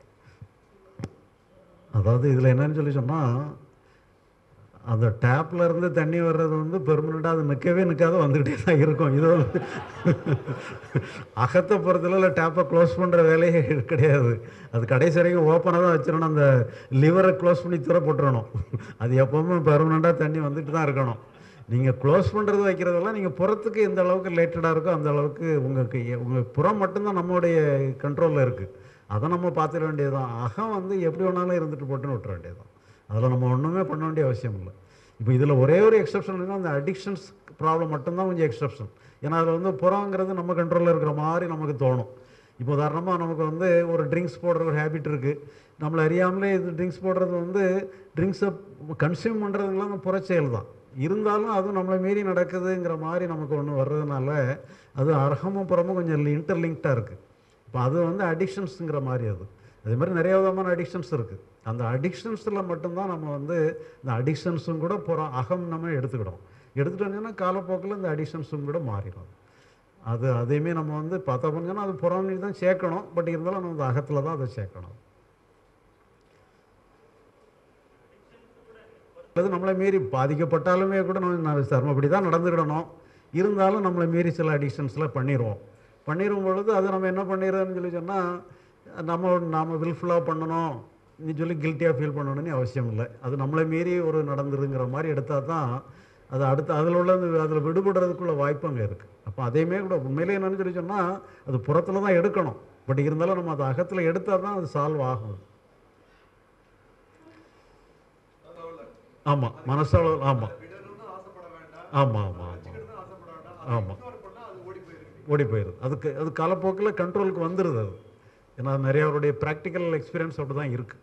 அதாவது இதில் என்னன்னு சொல்லி சொன்னால் அந்த டேப்ல இருந்து தண்ணி வர்றது வந்து பெர்மனெண்ட்டாக அது நிற்கவே நிற்காத வந்துக்கிட்டே தான் இருக்கும் இது வந்து அகத்தை பொறுத்தல இல்லை டேப்பை க்ளோஸ் பண்ணுற வேலையே கிடையாது அது கடைசி வரைக்கும் ஓப்பனாக தான் வச்சிடணும் அந்த லிவரை க்ளோஸ் பண்ணி தூர போட்டுறணும் அது எப்போவுமே பெர்மனெண்ட்டாக தண்ணி வந்துட்டு தான் இருக்கணும் நீங்கள் க்ளோஸ் பண்ணுறது வைக்கிறதெல்லாம் நீங்கள் புறத்துக்கு எந்த அளவுக்கு ரிலேட்டடாக இருக்கோ அந்த அளவுக்கு உங்களுக்கு உங்கள் புறம் மட்டும்தான் நம்மளுடைய கண்ட்ரோலில் இருக்குது அதை நம்ம பார்த்துட வேண்டியது தான் அகம் வந்து எப்படி வேணாலும் இருந்துட்டு போட்டுன்னு விட்டுற வேண்டியது தான் அதில் நம்ம ஒன்றுமே பண்ண வேண்டிய அவசியம் இல்லை இப்போ இதில் ஒரே ஒரு எக்ஸப்ஷன் இருக்குன்னா அந்த அடிக்ஷன்ஸ் ப்ராப்ளம் மட்டும்தான் கொஞ்சம் எக்ஸப்ஷன் ஏன்னா அதில் வந்து புறங்கிறது நம்ம கண்ட்ரோலில் இருக்கிற மாதிரி நமக்கு தோணும் இப்போ உதாரணமாக நமக்கு வந்து ஒரு ட்ரிங்க்ஸ் போடுற ஒரு ஹேபிட் இருக்குது நம்மளை அறியாமலே இது ட்ரிங்க்ஸ் போடுறது வந்து ட்ரிங்க்ஸை கன்சியூம் பண்ணுறதுங்களாம் புறச்செயல் தான் இருந்தாலும் அது நம்மளை மீறி நடக்குதுங்கிற மாதிரி நமக்கு ஒன்று வர்றதுனால அது அர்ஹமும் புறமும் கொஞ்சம் இன்டர்லிங்க்டாக இருக்குது இப்போ அது வந்து அடிக்ஷன்ஸுங்கிற மாதிரி அது அதே மாதிரி நிறைய விதமான அடிக்ஷன்ஸ் இருக்குது அந்த அடிக்ஷன்ஸில் மட்டும்தான் நம்ம வந்து இந்த அடிக்ஷன்ஸும் கூட புறம் அகம் நம்ம எடுத்துக்கிடும் எடுத்துட்டோம்னா காலப்போக்கில் இந்த அடிக்ஷன்ஸும் கூட மாறிடும் அது அதையுமே நம்ம வந்து பார்த்தா பண்ணோம்னா அது புறம்னு தான் சேர்க்கணும் பட் இருந்தாலும் நம்ம அந்த அகத்தில் தான் அதை சேர்க்கணும் அல்லது நம்மளை மீறி பாதிக்கப்பட்டாலுமே கூட நம்ம தர்மப்படி தான் நடந்துக்கிடணும் இருந்தாலும் நம்மளை மீறி சில அடிக்ஷன்ஸ்லாம் பண்ணிடுவோம் பண்ணிடும் பொழுது அதை நம்ம என்ன பண்ணிடுறோம்னு சொல்லி சொன்னால் நம்ம நாம் வில்ஃபுல்லாக பண்ணணும் நீ சொல்லி கில்ட்டியாக ஃபீல் பண்ணணும்னு அவசியம் இல்லை அது நம்மளை மீறி ஒரு நடந்துருங்கிற மாதிரி எடுத்தால் தான் அது அடுத்து அதில் உள்ள அதில் விடுபடுறதுக்குள்ள வாய்ப்பு அங்கே இருக்குது அப்போ அதையுமே கூட உண்மையிலே என்னன்னு சொல்லி சொன்னால் அது புறத்தில் தான் எடுக்கணும் பட் இருந்தாலும் நம்ம அது அகத்தில் எடுத்தால் தான் அது சால்வ் ஆகும் ஆமாம் மனசளவு ஆமாம் ஆமாம் ஆமாம் ஆமாம் ஆமாம் ஓடி போயிடுது அதுக்கு அது காலப்போக்கில் கண்ட்ரோலுக்கு வந்துடுது அது ஏன்னா நிறைய அவருடைய ப்ராக்டிக்கல் எக்ஸ்பீரியன்ஸ் அப்படி தான் இருக்குது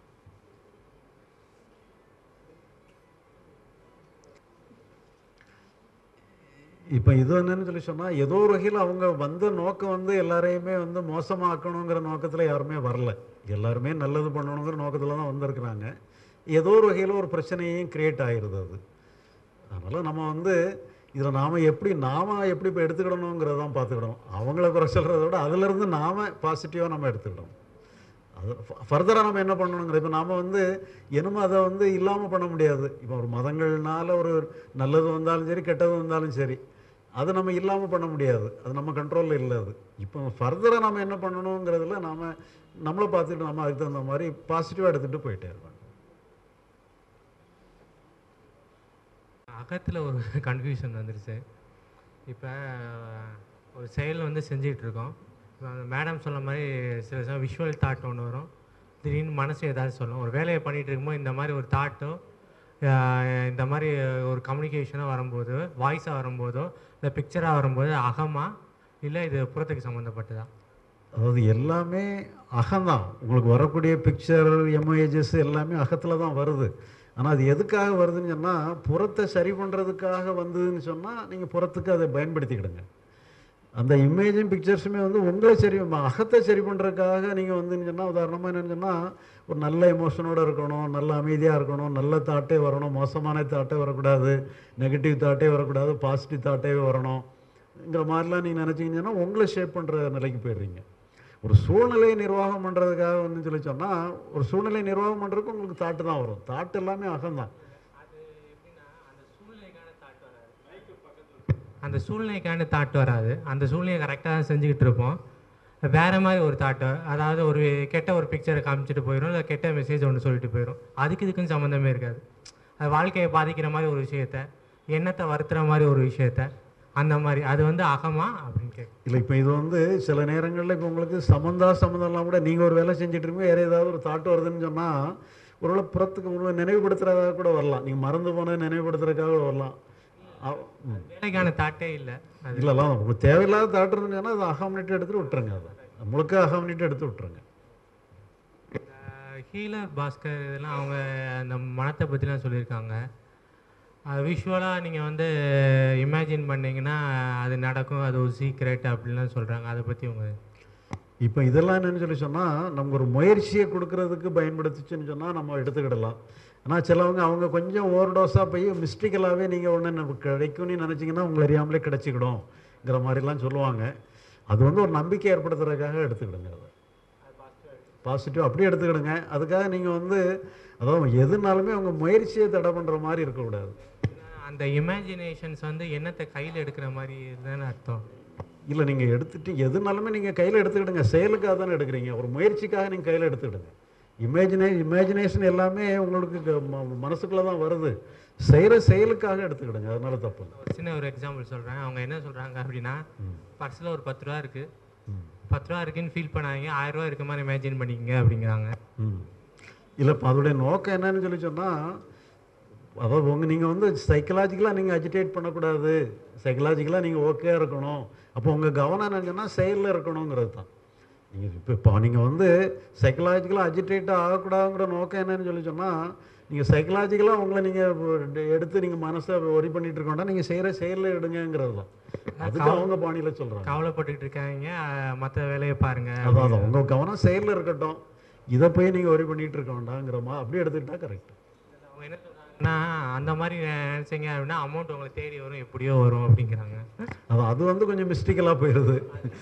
இப்போ இது என்னன்னு சொல்லி சொன்னால் ஏதோ ஒரு வகையில் அவங்க வந்த நோக்கம் வந்து எல்லாரையுமே வந்து மோசமாக்கணுங்கிற நோக்கத்தில் யாருமே வரல எல்லாருமே நல்லது பண்ணணுங்கிற நோக்கத்தில் தான் வந்திருக்கிறாங்க ஏதோ ஒரு வகையில் ஒரு பிரச்சனையும் கிரியேட் ஆகிருது அது அதனால் நம்ம வந்து இதில் நாம் எப்படி நாம் எப்படி இப்போ எடுத்துக்கிடணுங்கிறத தான் பார்த்துக்கிடணும் அவங்கள குறை சொல்கிறத விட அதிலிருந்து நாம் பாசிட்டிவாக நம்ம எடுத்துக்கிடணும் அது ஃபர்தராக நம்ம என்ன பண்ணணுங்கிற இப்போ நாம் வந்து என்னமோ அதை வந்து இல்லாமல் பண்ண முடியாது இப்போ ஒரு மதங்கள்னால ஒரு நல்லது வந்தாலும் சரி கெட்டது வந்தாலும் சரி அதை நம்ம இல்லாமல் பண்ண முடியாது அது நம்ம கண்ட்ரோலில் இல்லை அது இப்போ ஃபர்தராக நம்ம என்ன பண்ணணுங்கிறதுல நாம் நம்மளை பார்த்துட்டு நம்ம அதுக்கு தகுந்த மாதிரி பாசிட்டிவாக எடுத்துகிட்டு போயிட்டே இருப்போம் அகத்தில் ஒரு கன்ஃபியூஷன் வந்துருச்சு இப்போ ஒரு செயல் வந்து செஞ்சுட்டு இருக்கோம் இப்போ அந்த மேடம் சொன்ன மாதிரி சில சமயம் விஷுவல் தாட் ஒன்று வரும் திடீர்னு மனசு ஏதாவது சொல்லும் ஒரு வேலையை பண்ணிகிட்டு இருக்கும்போது இந்த மாதிரி ஒரு தாட்டோ இந்த மாதிரி ஒரு கம்யூனிகேஷனோ வரும்போது வாய்ஸாக வரும்போதோ இல்லை பிக்சராக வரும்போது அகமா இல்லை இது புறத்துக்கு சம்மந்தப்பட்டதா அதாவது எல்லாமே அகம்தான் உங்களுக்கு வரக்கூடிய பிக்சர் எம்ஐஜஸ் எல்லாமே அகத்தில் தான் வருது ஆனால் அது எதுக்காக வருதுன்னு சொன்னால் புறத்தை சரி பண்ணுறதுக்காக வந்ததுன்னு சொன்னால் நீங்கள் புறத்துக்கு அதை பயன்படுத்திக்கிடுங்க அந்த இமேஜும் பிக்சர்ஸுமே வந்து உங்களை சரி அகத்தை சரி பண்ணுறதுக்காக நீங்கள் வந்துன்னு சொன்னால் உதாரணமாக என்னன்னு சொன்னால் ஒரு நல்ல எமோஷனோடு இருக்கணும் நல்ல அமைதியாக இருக்கணும் நல்ல தாட்டே வரணும் மோசமான தாட்டே வரக்கூடாது நெகட்டிவ் தாட்டே வரக்கூடாது பாசிட்டிவ் தாட்டே வரணுங்கிற மாதிரிலாம் நீங்கள் நினச்சிங்கன்னா உங்களை ஷேப் பண்ணுற நிலைக்கு போயிடுறீங்க ஒரு சூழ்நிலையை நிர்வாகம் பண்ணுறதுக்காக வந்து சொல்லி சொன்னால் ஒரு சூழ்நிலை நிர்வாகம் பண்ணுறதுக்கு உங்களுக்கு தாட்டு தான் வரும் தாட்டு எல்லாமே அகம்தான் அந்த சூழ்நிலைக்கான தாட் வராது அந்த சூழ்நிலையை கரெக்டாக தான் செஞ்சுக்கிட்டு இருப்போம் வேறு மாதிரி ஒரு தாட்டு அதாவது ஒரு கெட்ட ஒரு பிக்சரை காமிச்சிட்டு போயிடும் இல்லை கெட்ட மெசேஜ் ஒன்று சொல்லிட்டு போயிடும் அதுக்கு இதுக்குன்னு சம்மந்தமே இருக்காது அது வாழ்க்கையை பாதிக்கிற மாதிரி ஒரு விஷயத்த எண்ணத்தை வருத்துற மாதிரி ஒரு விஷயத்த அந்த மாதிரி அது வந்து அகமா அப்படின்னு கேட்க இல்லை இப்போ இது வந்து சில நேரங்களில் இப்போ உங்களுக்கு சம்மந்தா சம்மந்தம்லாம் கூட நீங்கள் ஒரு வேலை செஞ்சுட்டு இருக்கீங்க வேறு ஏதாவது ஒரு தாட்டு வருதுன்னு சொன்னால் ஒருவேளை புறத்துக்கு உங்களை நினைவுபடுத்துறதாக கூட வரலாம் நீங்கள் மறந்து போனதை நினைவுபடுத்துறதுக்காக கூட வரலாம் அ- ம். வேலைக்கான தாட்டே இல்லை அது இல்லைலாம் உங்களுக்கு தேவையில்லாத தாட்டு இருந்துன்னு சொன்னால் அது அகாமனிட்டு எடுத்துட்டு விட்டுருங்க அதை முழுக்க அகாமனிட்டு எடுத்து விட்டுருங்க ஹீலர் பாஸ்கர் இதெல்லாம் அவங்க அந்த மனத்தை பற்றிலாம் சொல்லியிருக்காங்க விஷுவலாக நீங்கள் வந்து இமேஜின் பண்ணீங்கன்னா அது நடக்கும் அது ஒரு சீக்ரெட் அப்படின்லாம் சொல்கிறாங்க அதை பற்றி உங்க இப்போ இதெல்லாம் என்னன்னு சொல்லி சொன்னால் நமக்கு ஒரு முயற்சியை கொடுக்கறதுக்கு பயன்படுத்துச்சுன்னு சொன்னால் நம்ம எடுத்துக்கிடலாம் ஆனால் சிலவங்க அவங்க கொஞ்சம் ஓவர் டோஸாக போய் மிஸ்டிக்கலாகவே நீங்கள் ஒன்று நமக்கு கிடைக்கும்னு நினச்சிங்கன்னா உங்களை அறியாமலே கிடைச்சிக்கிடும்ங்கிற மாதிரிலாம் சொல்லுவாங்க அது வந்து ஒரு நம்பிக்கை ஏற்படுத்துறதுக்காக எடுத்துக்கிடுங்க அதை பாசிட்டிவ் அப்படியே எடுத்துக்கிடுங்க அதுக்காக நீங்கள் வந்து அதாவது எதுனாலுமே அவங்க முயற்சியை தடை பண்ணுற மாதிரி இருக்கக்கூடாது அந்த இமேஜினேஷன்ஸ் வந்து என்னத்தை கையில் எடுக்கிற மாதிரி இதுதானே அர்த்தம் இல்லை நீங்கள் எடுத்துட்டு எதுனாலுமே நீங்கள் கையில் எடுத்துக்கிடுங்க செயலுக்காக தானே எடுக்கிறீங்க ஒரு முயற்சிக்காக நீங்கள் கையில் எடுத்துக்கிடுங்க இமேஜினே இமேஜினேஷன் எல்லாமே உங்களுக்கு க- ம- மனசுக்குள்ள தான் வருது செய்கிற செயலுக்காக எடுத்துக்கிடுங்க அதனால தப்பு இல்லை. ஒரு சின்ன ஒரு எக்ஸாம்பிள் சொல்கிறேன் அவங்க என்ன சொல்கிறாங்க அப்படின்னா பர்ஸில் ஒரு பத்து ரூபா இருக்குது பத்து ரூபா இருக்குன்னு ஃபீல் பண்ணாதீங்க ஆயிரம் ரூபா இருக்க மாதிரி இமேஜின் பண்ணிக்கங்க அப்படிங்கிறாங்க ம் இல்லை இப்போ அதோடைய நோக்கம் என்னன்னு சொல்லி சொன்னால் அதாவது உங்கள் நீங்கள் வந்து சைக்கலாஜிக்கலாக நீங்கள் அஜிடேட் பண்ணக்கூடாது சைக்கலாஜிக்கலாக நீங்கள் ஓகே இருக்கணும் அப்போ உங்கள் கவனம் என்னங்கன்னா செயலில் இருக்கணுங்கிறது தான் நீங்கள் இப்போ இப்போ நீங்கள் வந்து சைக்கலாஜிக்கலாக அஜிடேட் ஆகக்கூடாதுங்கிற நோக்கம் என்னன்னு சொல்லி சொன்னால் நீங்கள் சைக்கலாஜிக்கலாக உங்களை நீங்கள் எடுத்து நீங்கள் மனசை ஒரி பண்ணிட்டு இருக்கோம்னா நீங்கள் செய்கிற செயலில் எடுங்கங்கிறது தான் அதுக்கு அவங்க பாணியில் சொல்கிறாங்க கவலைப்பட்டுக்கிட்டு இருக்காங்க மற்ற வேலையை பாருங்க அதான் அதான் உங்கள் கவனம் செயலில் இருக்கட்டும் இதை போய் நீங்கள் ஒரி பண்ணிட்டு இருக்க வேண்டாங்கிற மாதிரி அப்படியே எடுத்துக்கிட்டா கரெக்ட் அவங்க என்ன சொல்றாங்கன்னா அந்த மாதிரி நினைச்சீங்க அப்படின்னா அமௌண்ட் உங்களை தேடி வரும் எப்படியோ வரும் அப்படிங்கிறாங்க அது அது வந்து கொஞ்சம் மிஸ்டிக்கலாக போயிடுது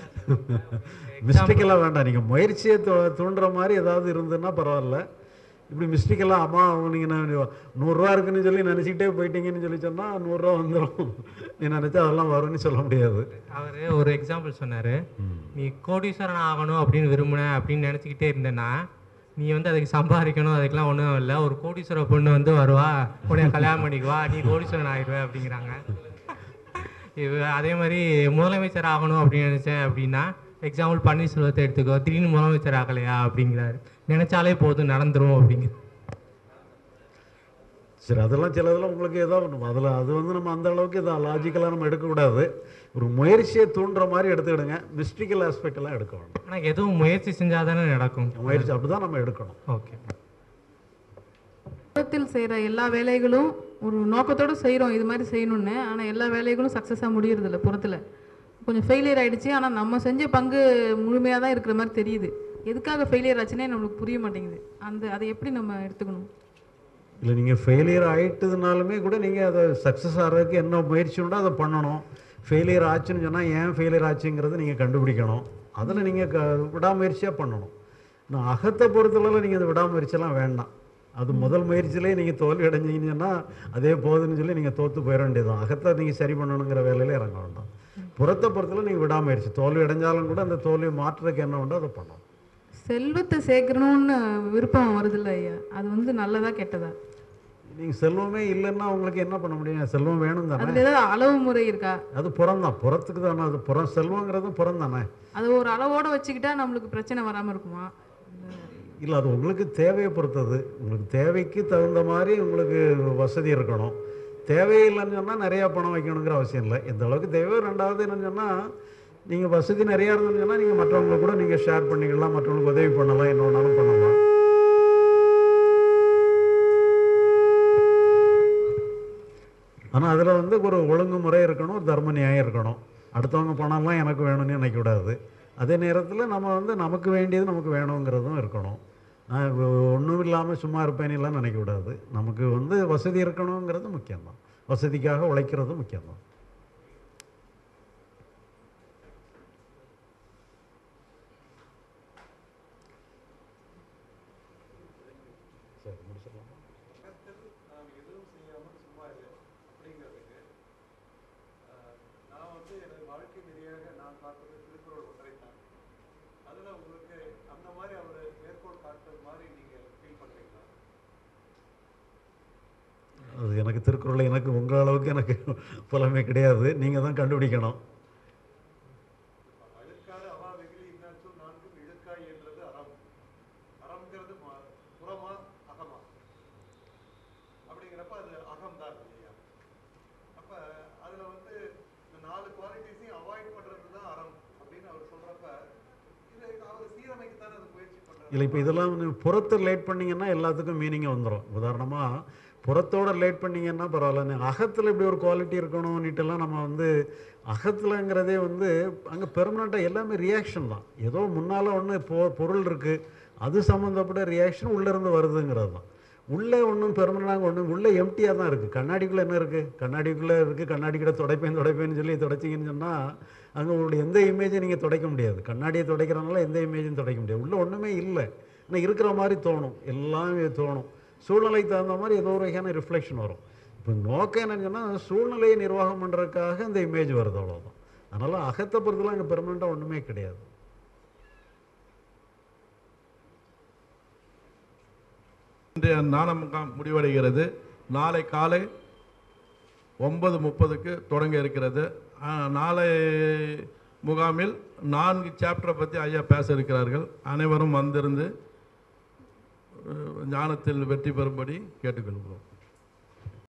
மிஸ்டிக்கலாக வேண்டாம் நீங்கள் முயற்சியை தூ தூண்டுற மாதிரி ஏதாவது இருந்ததுன்னா பரவாயில்ல இப்படி மிஸ்டிக்கலாக அம்மா அவங்க நீங்கள் நூறுரூவா இருக்குன்னு சொல்லி நினச்சிக்கிட்டே போயிட்டீங்கன்னு சொல்லி சொன்னால் நூறுரூவா வந்துடும் நீ நினச்சா அதெல்லாம் வரும்னு சொல்ல முடியாது அவர் ஒரு எக்ஸாம்பிள் சொன்னார் நீ கோடீஸ்வரன் ஆகணும் அப்படின்னு விரும்பின அப்படின்னு நினச்சிக்கிட்டே இருந்தேன்னா நீ வந்து அதுக்கு சம்பாதிக்கணும் அதுக்கெல்லாம் ஒன்றும் இல்லை ஒரு கோடீஸ்வர பொண்ணு வந்து வருவா உன்னைய கல்யாணம் பண்ணிக்குவா நீ கோடீஸ்வரன் ஆயிடுவ அப்படிங்கிறாங்க இது அதே மாதிரி முதலமைச்சர் ஆகணும் அப்படின்னு நினச்சேன் அப்படின்னா எக்ஸாம்பிள் பன்னீர்செல்வத்தை எடுத்துக்கோ திடீர்னு முதலமைச்சர் ஆகலையா அப்படிங்கிறாரு நினச்சாலே போதும் நடந்துரும் அப்படிங்கிற சரி அதெல்லாம் சிலதெல்லாம் உங்களுக்கு ஏதோ அதில் அது வந்து நம்ம அந்த அளவுக்கு இதை லாஜிக்கலாக நம்ம எடுக்கக்கூடாது ஒரு முயற்சியை தூண்டுற மாதிரி எடுத்துக்கிடுங்க மிஸ்டிக்கல் ஆஸ்பெக்ட் எல்லாம் எடுக்க வேண்டாம் ஆனால் எதுவும் முயற்சி செஞ்சால் தானே நடக்கும் முயற்சி அப்படி தான் நம்ம எடுக்கணும் ஓகே உலகத்தில் செய்கிற எல்லா வேலைகளும் ஒரு நோக்கத்தோடு செய்கிறோம் இது மாதிரி செய்யணும்னு ஆனால் எல்லா வேலைகளும் சக்ஸஸாக முடியறதில்ல புறத்தில் கொஞ்சம் ஃபெயிலியர் ஆயிடுச்சு ஆனால் நம்ம செஞ்ச பங்கு முழுமையாக தான் இருக்கிற மாதிரி தெரியுது எதுக்காக ஃபெயிலியர் ஆச்சுன்னே நம்மளுக்கு புரிய மாட்டேங்குது அந்த அதை எப்படி நம்ம எடுத்துக்கணும் இல்லை நீங்கள் ஃபெயிலியர் ஆயிட்டதுனாலுமே கூட நீங்கள் அதை சக்ஸஸ் ஆகிறதுக்கு என்ன முயற்சி உண்டோ அதை பண்ணணும் ஃபெயிலியர் ஆச்சுன்னு சொன்னால் ஏன் ஃபெயிலியர் ஆச்சுங்கிறத நீங்கள் கண்டுபிடிக்கணும் அதில் நீங்கள் க விடாமுயற்சியாக பண்ணணும் நான் அகத்தை பொறுத்தளவில் நீங்கள் அந்த விடாமுயற்சியெல்லாம் வேண்டாம் அது முதல் முயற்சியிலே நீங்கள் தோல்வி அடைஞ்சீங்கன்னா அதே போதுன்னு சொல்லி நீங்கள் தோற்று போயிட வேண்டியதுதான் அகத்தை நீங்கள் சரி பண்ணணுங்கிற வேலையில இறங்க வேண்டாம் புறத்தை பொறுத்தல நீங்கள் விடாமுயற்சி தோல்வி அடைஞ்சாலும் கூட அந்த தோல்வியை மாற்றுறதுக்கு என்ன உண்டோ அதை பண்ணணும் செல்வத்தை சேர்க்கணும்னு விருப்பம் வருதுல்ல ஐயா அது வந்து நல்லதா கெட்டதா நீங்கள் செல்வமே இல்லைன்னா உங்களுக்கு என்ன பண்ண முடியும் செல்வம் வேணும் தானே அதுல ஏதாவது அளவு முறை இருக்கா அது புறம் தான் புறத்துக்கு தானே அது புறம் செல்வங்கிறதும் புறம் தானே அது ஒரு அளவோட வச்சுக்கிட்டா நம்மளுக்கு பிரச்சனை வராம இருக்குமா இல்லை அது உங்களுக்கு தேவையை பொறுத்தது உங்களுக்கு தேவைக்கு தகுந்த மாதிரி உங்களுக்கு வசதி இருக்கணும் தேவையில்லைன்னு சொன்னால் நிறையா பணம் வைக்கணுங்கிற அவசியம் இல்லை எந்த அளவுக்கு தேவையோ ரெண்டாவது என்னன்னு சொன்னால் நீங்கள் வசதி நிறையா இருந்ததுன்னு சொன்னால் நீங்கள் மற்றவங்களை கூட நீங்கள் ஷேர் பண்ணிக்கலாம் மற்றவங்களுக்கு உதவி பண்ணலாம் என்ன வேணாலும் பண்ணலாம் ஆனால் அதில் வந்து ஒரு ஒழுங்குமுறை இருக்கணும் ஒரு தர்ம நியாயம் இருக்கணும் அடுத்தவங்க பணம்லாம் எனக்கு வேணும்னு நினைக்கக்கூடாது அதே நேரத்தில் நம்ம வந்து நமக்கு வேண்டியது நமக்கு வேணுங்கிறதும் இருக்கணும் நான் ஒன்றும் இல்லாமல் சும்மா இருப்பேன்லாம் நினைக்கக்கூடாது நமக்கு வந்து வசதி இருக்கணுங்கிறது முக்கியம்தான் வசதிக்காக உழைக்கிறது முக்கியம்தான் சரி முடிச்சிடலாமா நான் வந்து எனது வாழ்க்கை நெறியாக நான் பார்ப்பது திருக்குறள் ஒன்றை தான் அதில் உங்களுக்கு அந்த மாதிரி அவர் மேற்கோள் காட்டுறது மாதிரி நீங்கள் ஃபீல் பண்ணுறீங்களா அது எனக்கு திருக்குறள் எனக்கு உங்கள் அளவுக்கு எனக்கு புலமை கிடையாது நீங்கள் தான் கண்டுபிடிக்கணும் அழுக்காறு அவா வெகுளி இன்னாச்சும் நான்கும் இழுக்காய் என்றது அறம் அறம்ங்கிறது ம- புறமா அகமா அப்படிங்கிறப்ப அது அகம் தான் இல்லையா அப்போ அதில் வந்து இந்த நாலு குவாலிட்டிஸையும் அவாய்ட் பண்ணுறது தான் அறம் அப்படின்னு அவர் சொல்கிறப்ப இது அவர் சீரமைக்கத்தானே அது முயற்சி பண்ணுறாரு இல்லை இப்போ இதெல்லாம் வந்து புறத்தை ரிலேட் பண்ணிங்கன்னா எல்லாத்துக்கும் மீனிங் வந்துடும் உதாரணமாக புறத்தோட ரிலேட் பண்ணிங்கன்னா பரவாயில்ல அகத்தில் இப்படி ஒரு குவாலிட்டி இருக்கணும்னுட்டுலாம் நம்ம வந்து அகத்துலங்கிறதே வந்து அங்கே பெர்மனண்ட்டாக எல்லாமே ரியாக்ஷன் தான் ஏதோ முன்னால் ஒன்று பொ பொருள் இருக்குது அது சம்மந்தப்பட்ட ரியாக்ஷன் உள்ளேருந்து வருதுங்கிறது தான் உள்ளே ஒன்றும் பெர்மனண்டாக ஒன்றும் உள்ளே எம்டியாக தான் இருக்குது கண்ணாடிக்குள்ளே என்ன இருக்குது கண்ணாடிக்குள்ளே இருக்குது கண்ணாடி கிட்ட துடைப்பேன் துடைப்பேன்னு சொல்லி துடைச்சிங்கன்னு சொன்னால் அங்கே உங்களுடைய எந்த இமேஜை நீங்கள் துடைக்க முடியாது கண்ணாடியை துடைக்கிறனால எந்த இமேஜும் துடைக்க முடியாது உள்ளே ஒன்றுமே இல்லை ஆனால் இருக்கிற மாதிரி தோணும் எல்லாமே தோணும் சூழ்நிலைக்கு தகுந்த மாதிரி ஏதோ ஒரு வகையான ரிஃப்ளெக்ஷன் வரும் இப்போ நோக்கம் என்னன்னு சொன்னால் சூழ்நிலையை நிர்வாகம் பண்ணுறதுக்காக இந்த இமேஜ் வருது அவ்வளோதான் அதனால் அகத்தை பொறுத்தலாம் அங்கே பெர்மனெண்ட்டாக ஒன்றுமே கிடையாது இன்றைய நாண முகாம் முடிவடைகிறது நாளை காலை ஒன்பது முப்பதுக்கு தொடங்க இருக்கிறது ஆ, நாளை முகாமில் நான்கு சாப்டரை பற்றி ஐயா பேச இருக்கிறார்கள் அனைவரும் வந்திருந்து அஹ், ஞானத்தில் வெற்றி பெறும்படி கேட்டுக்கொள்கிறோம்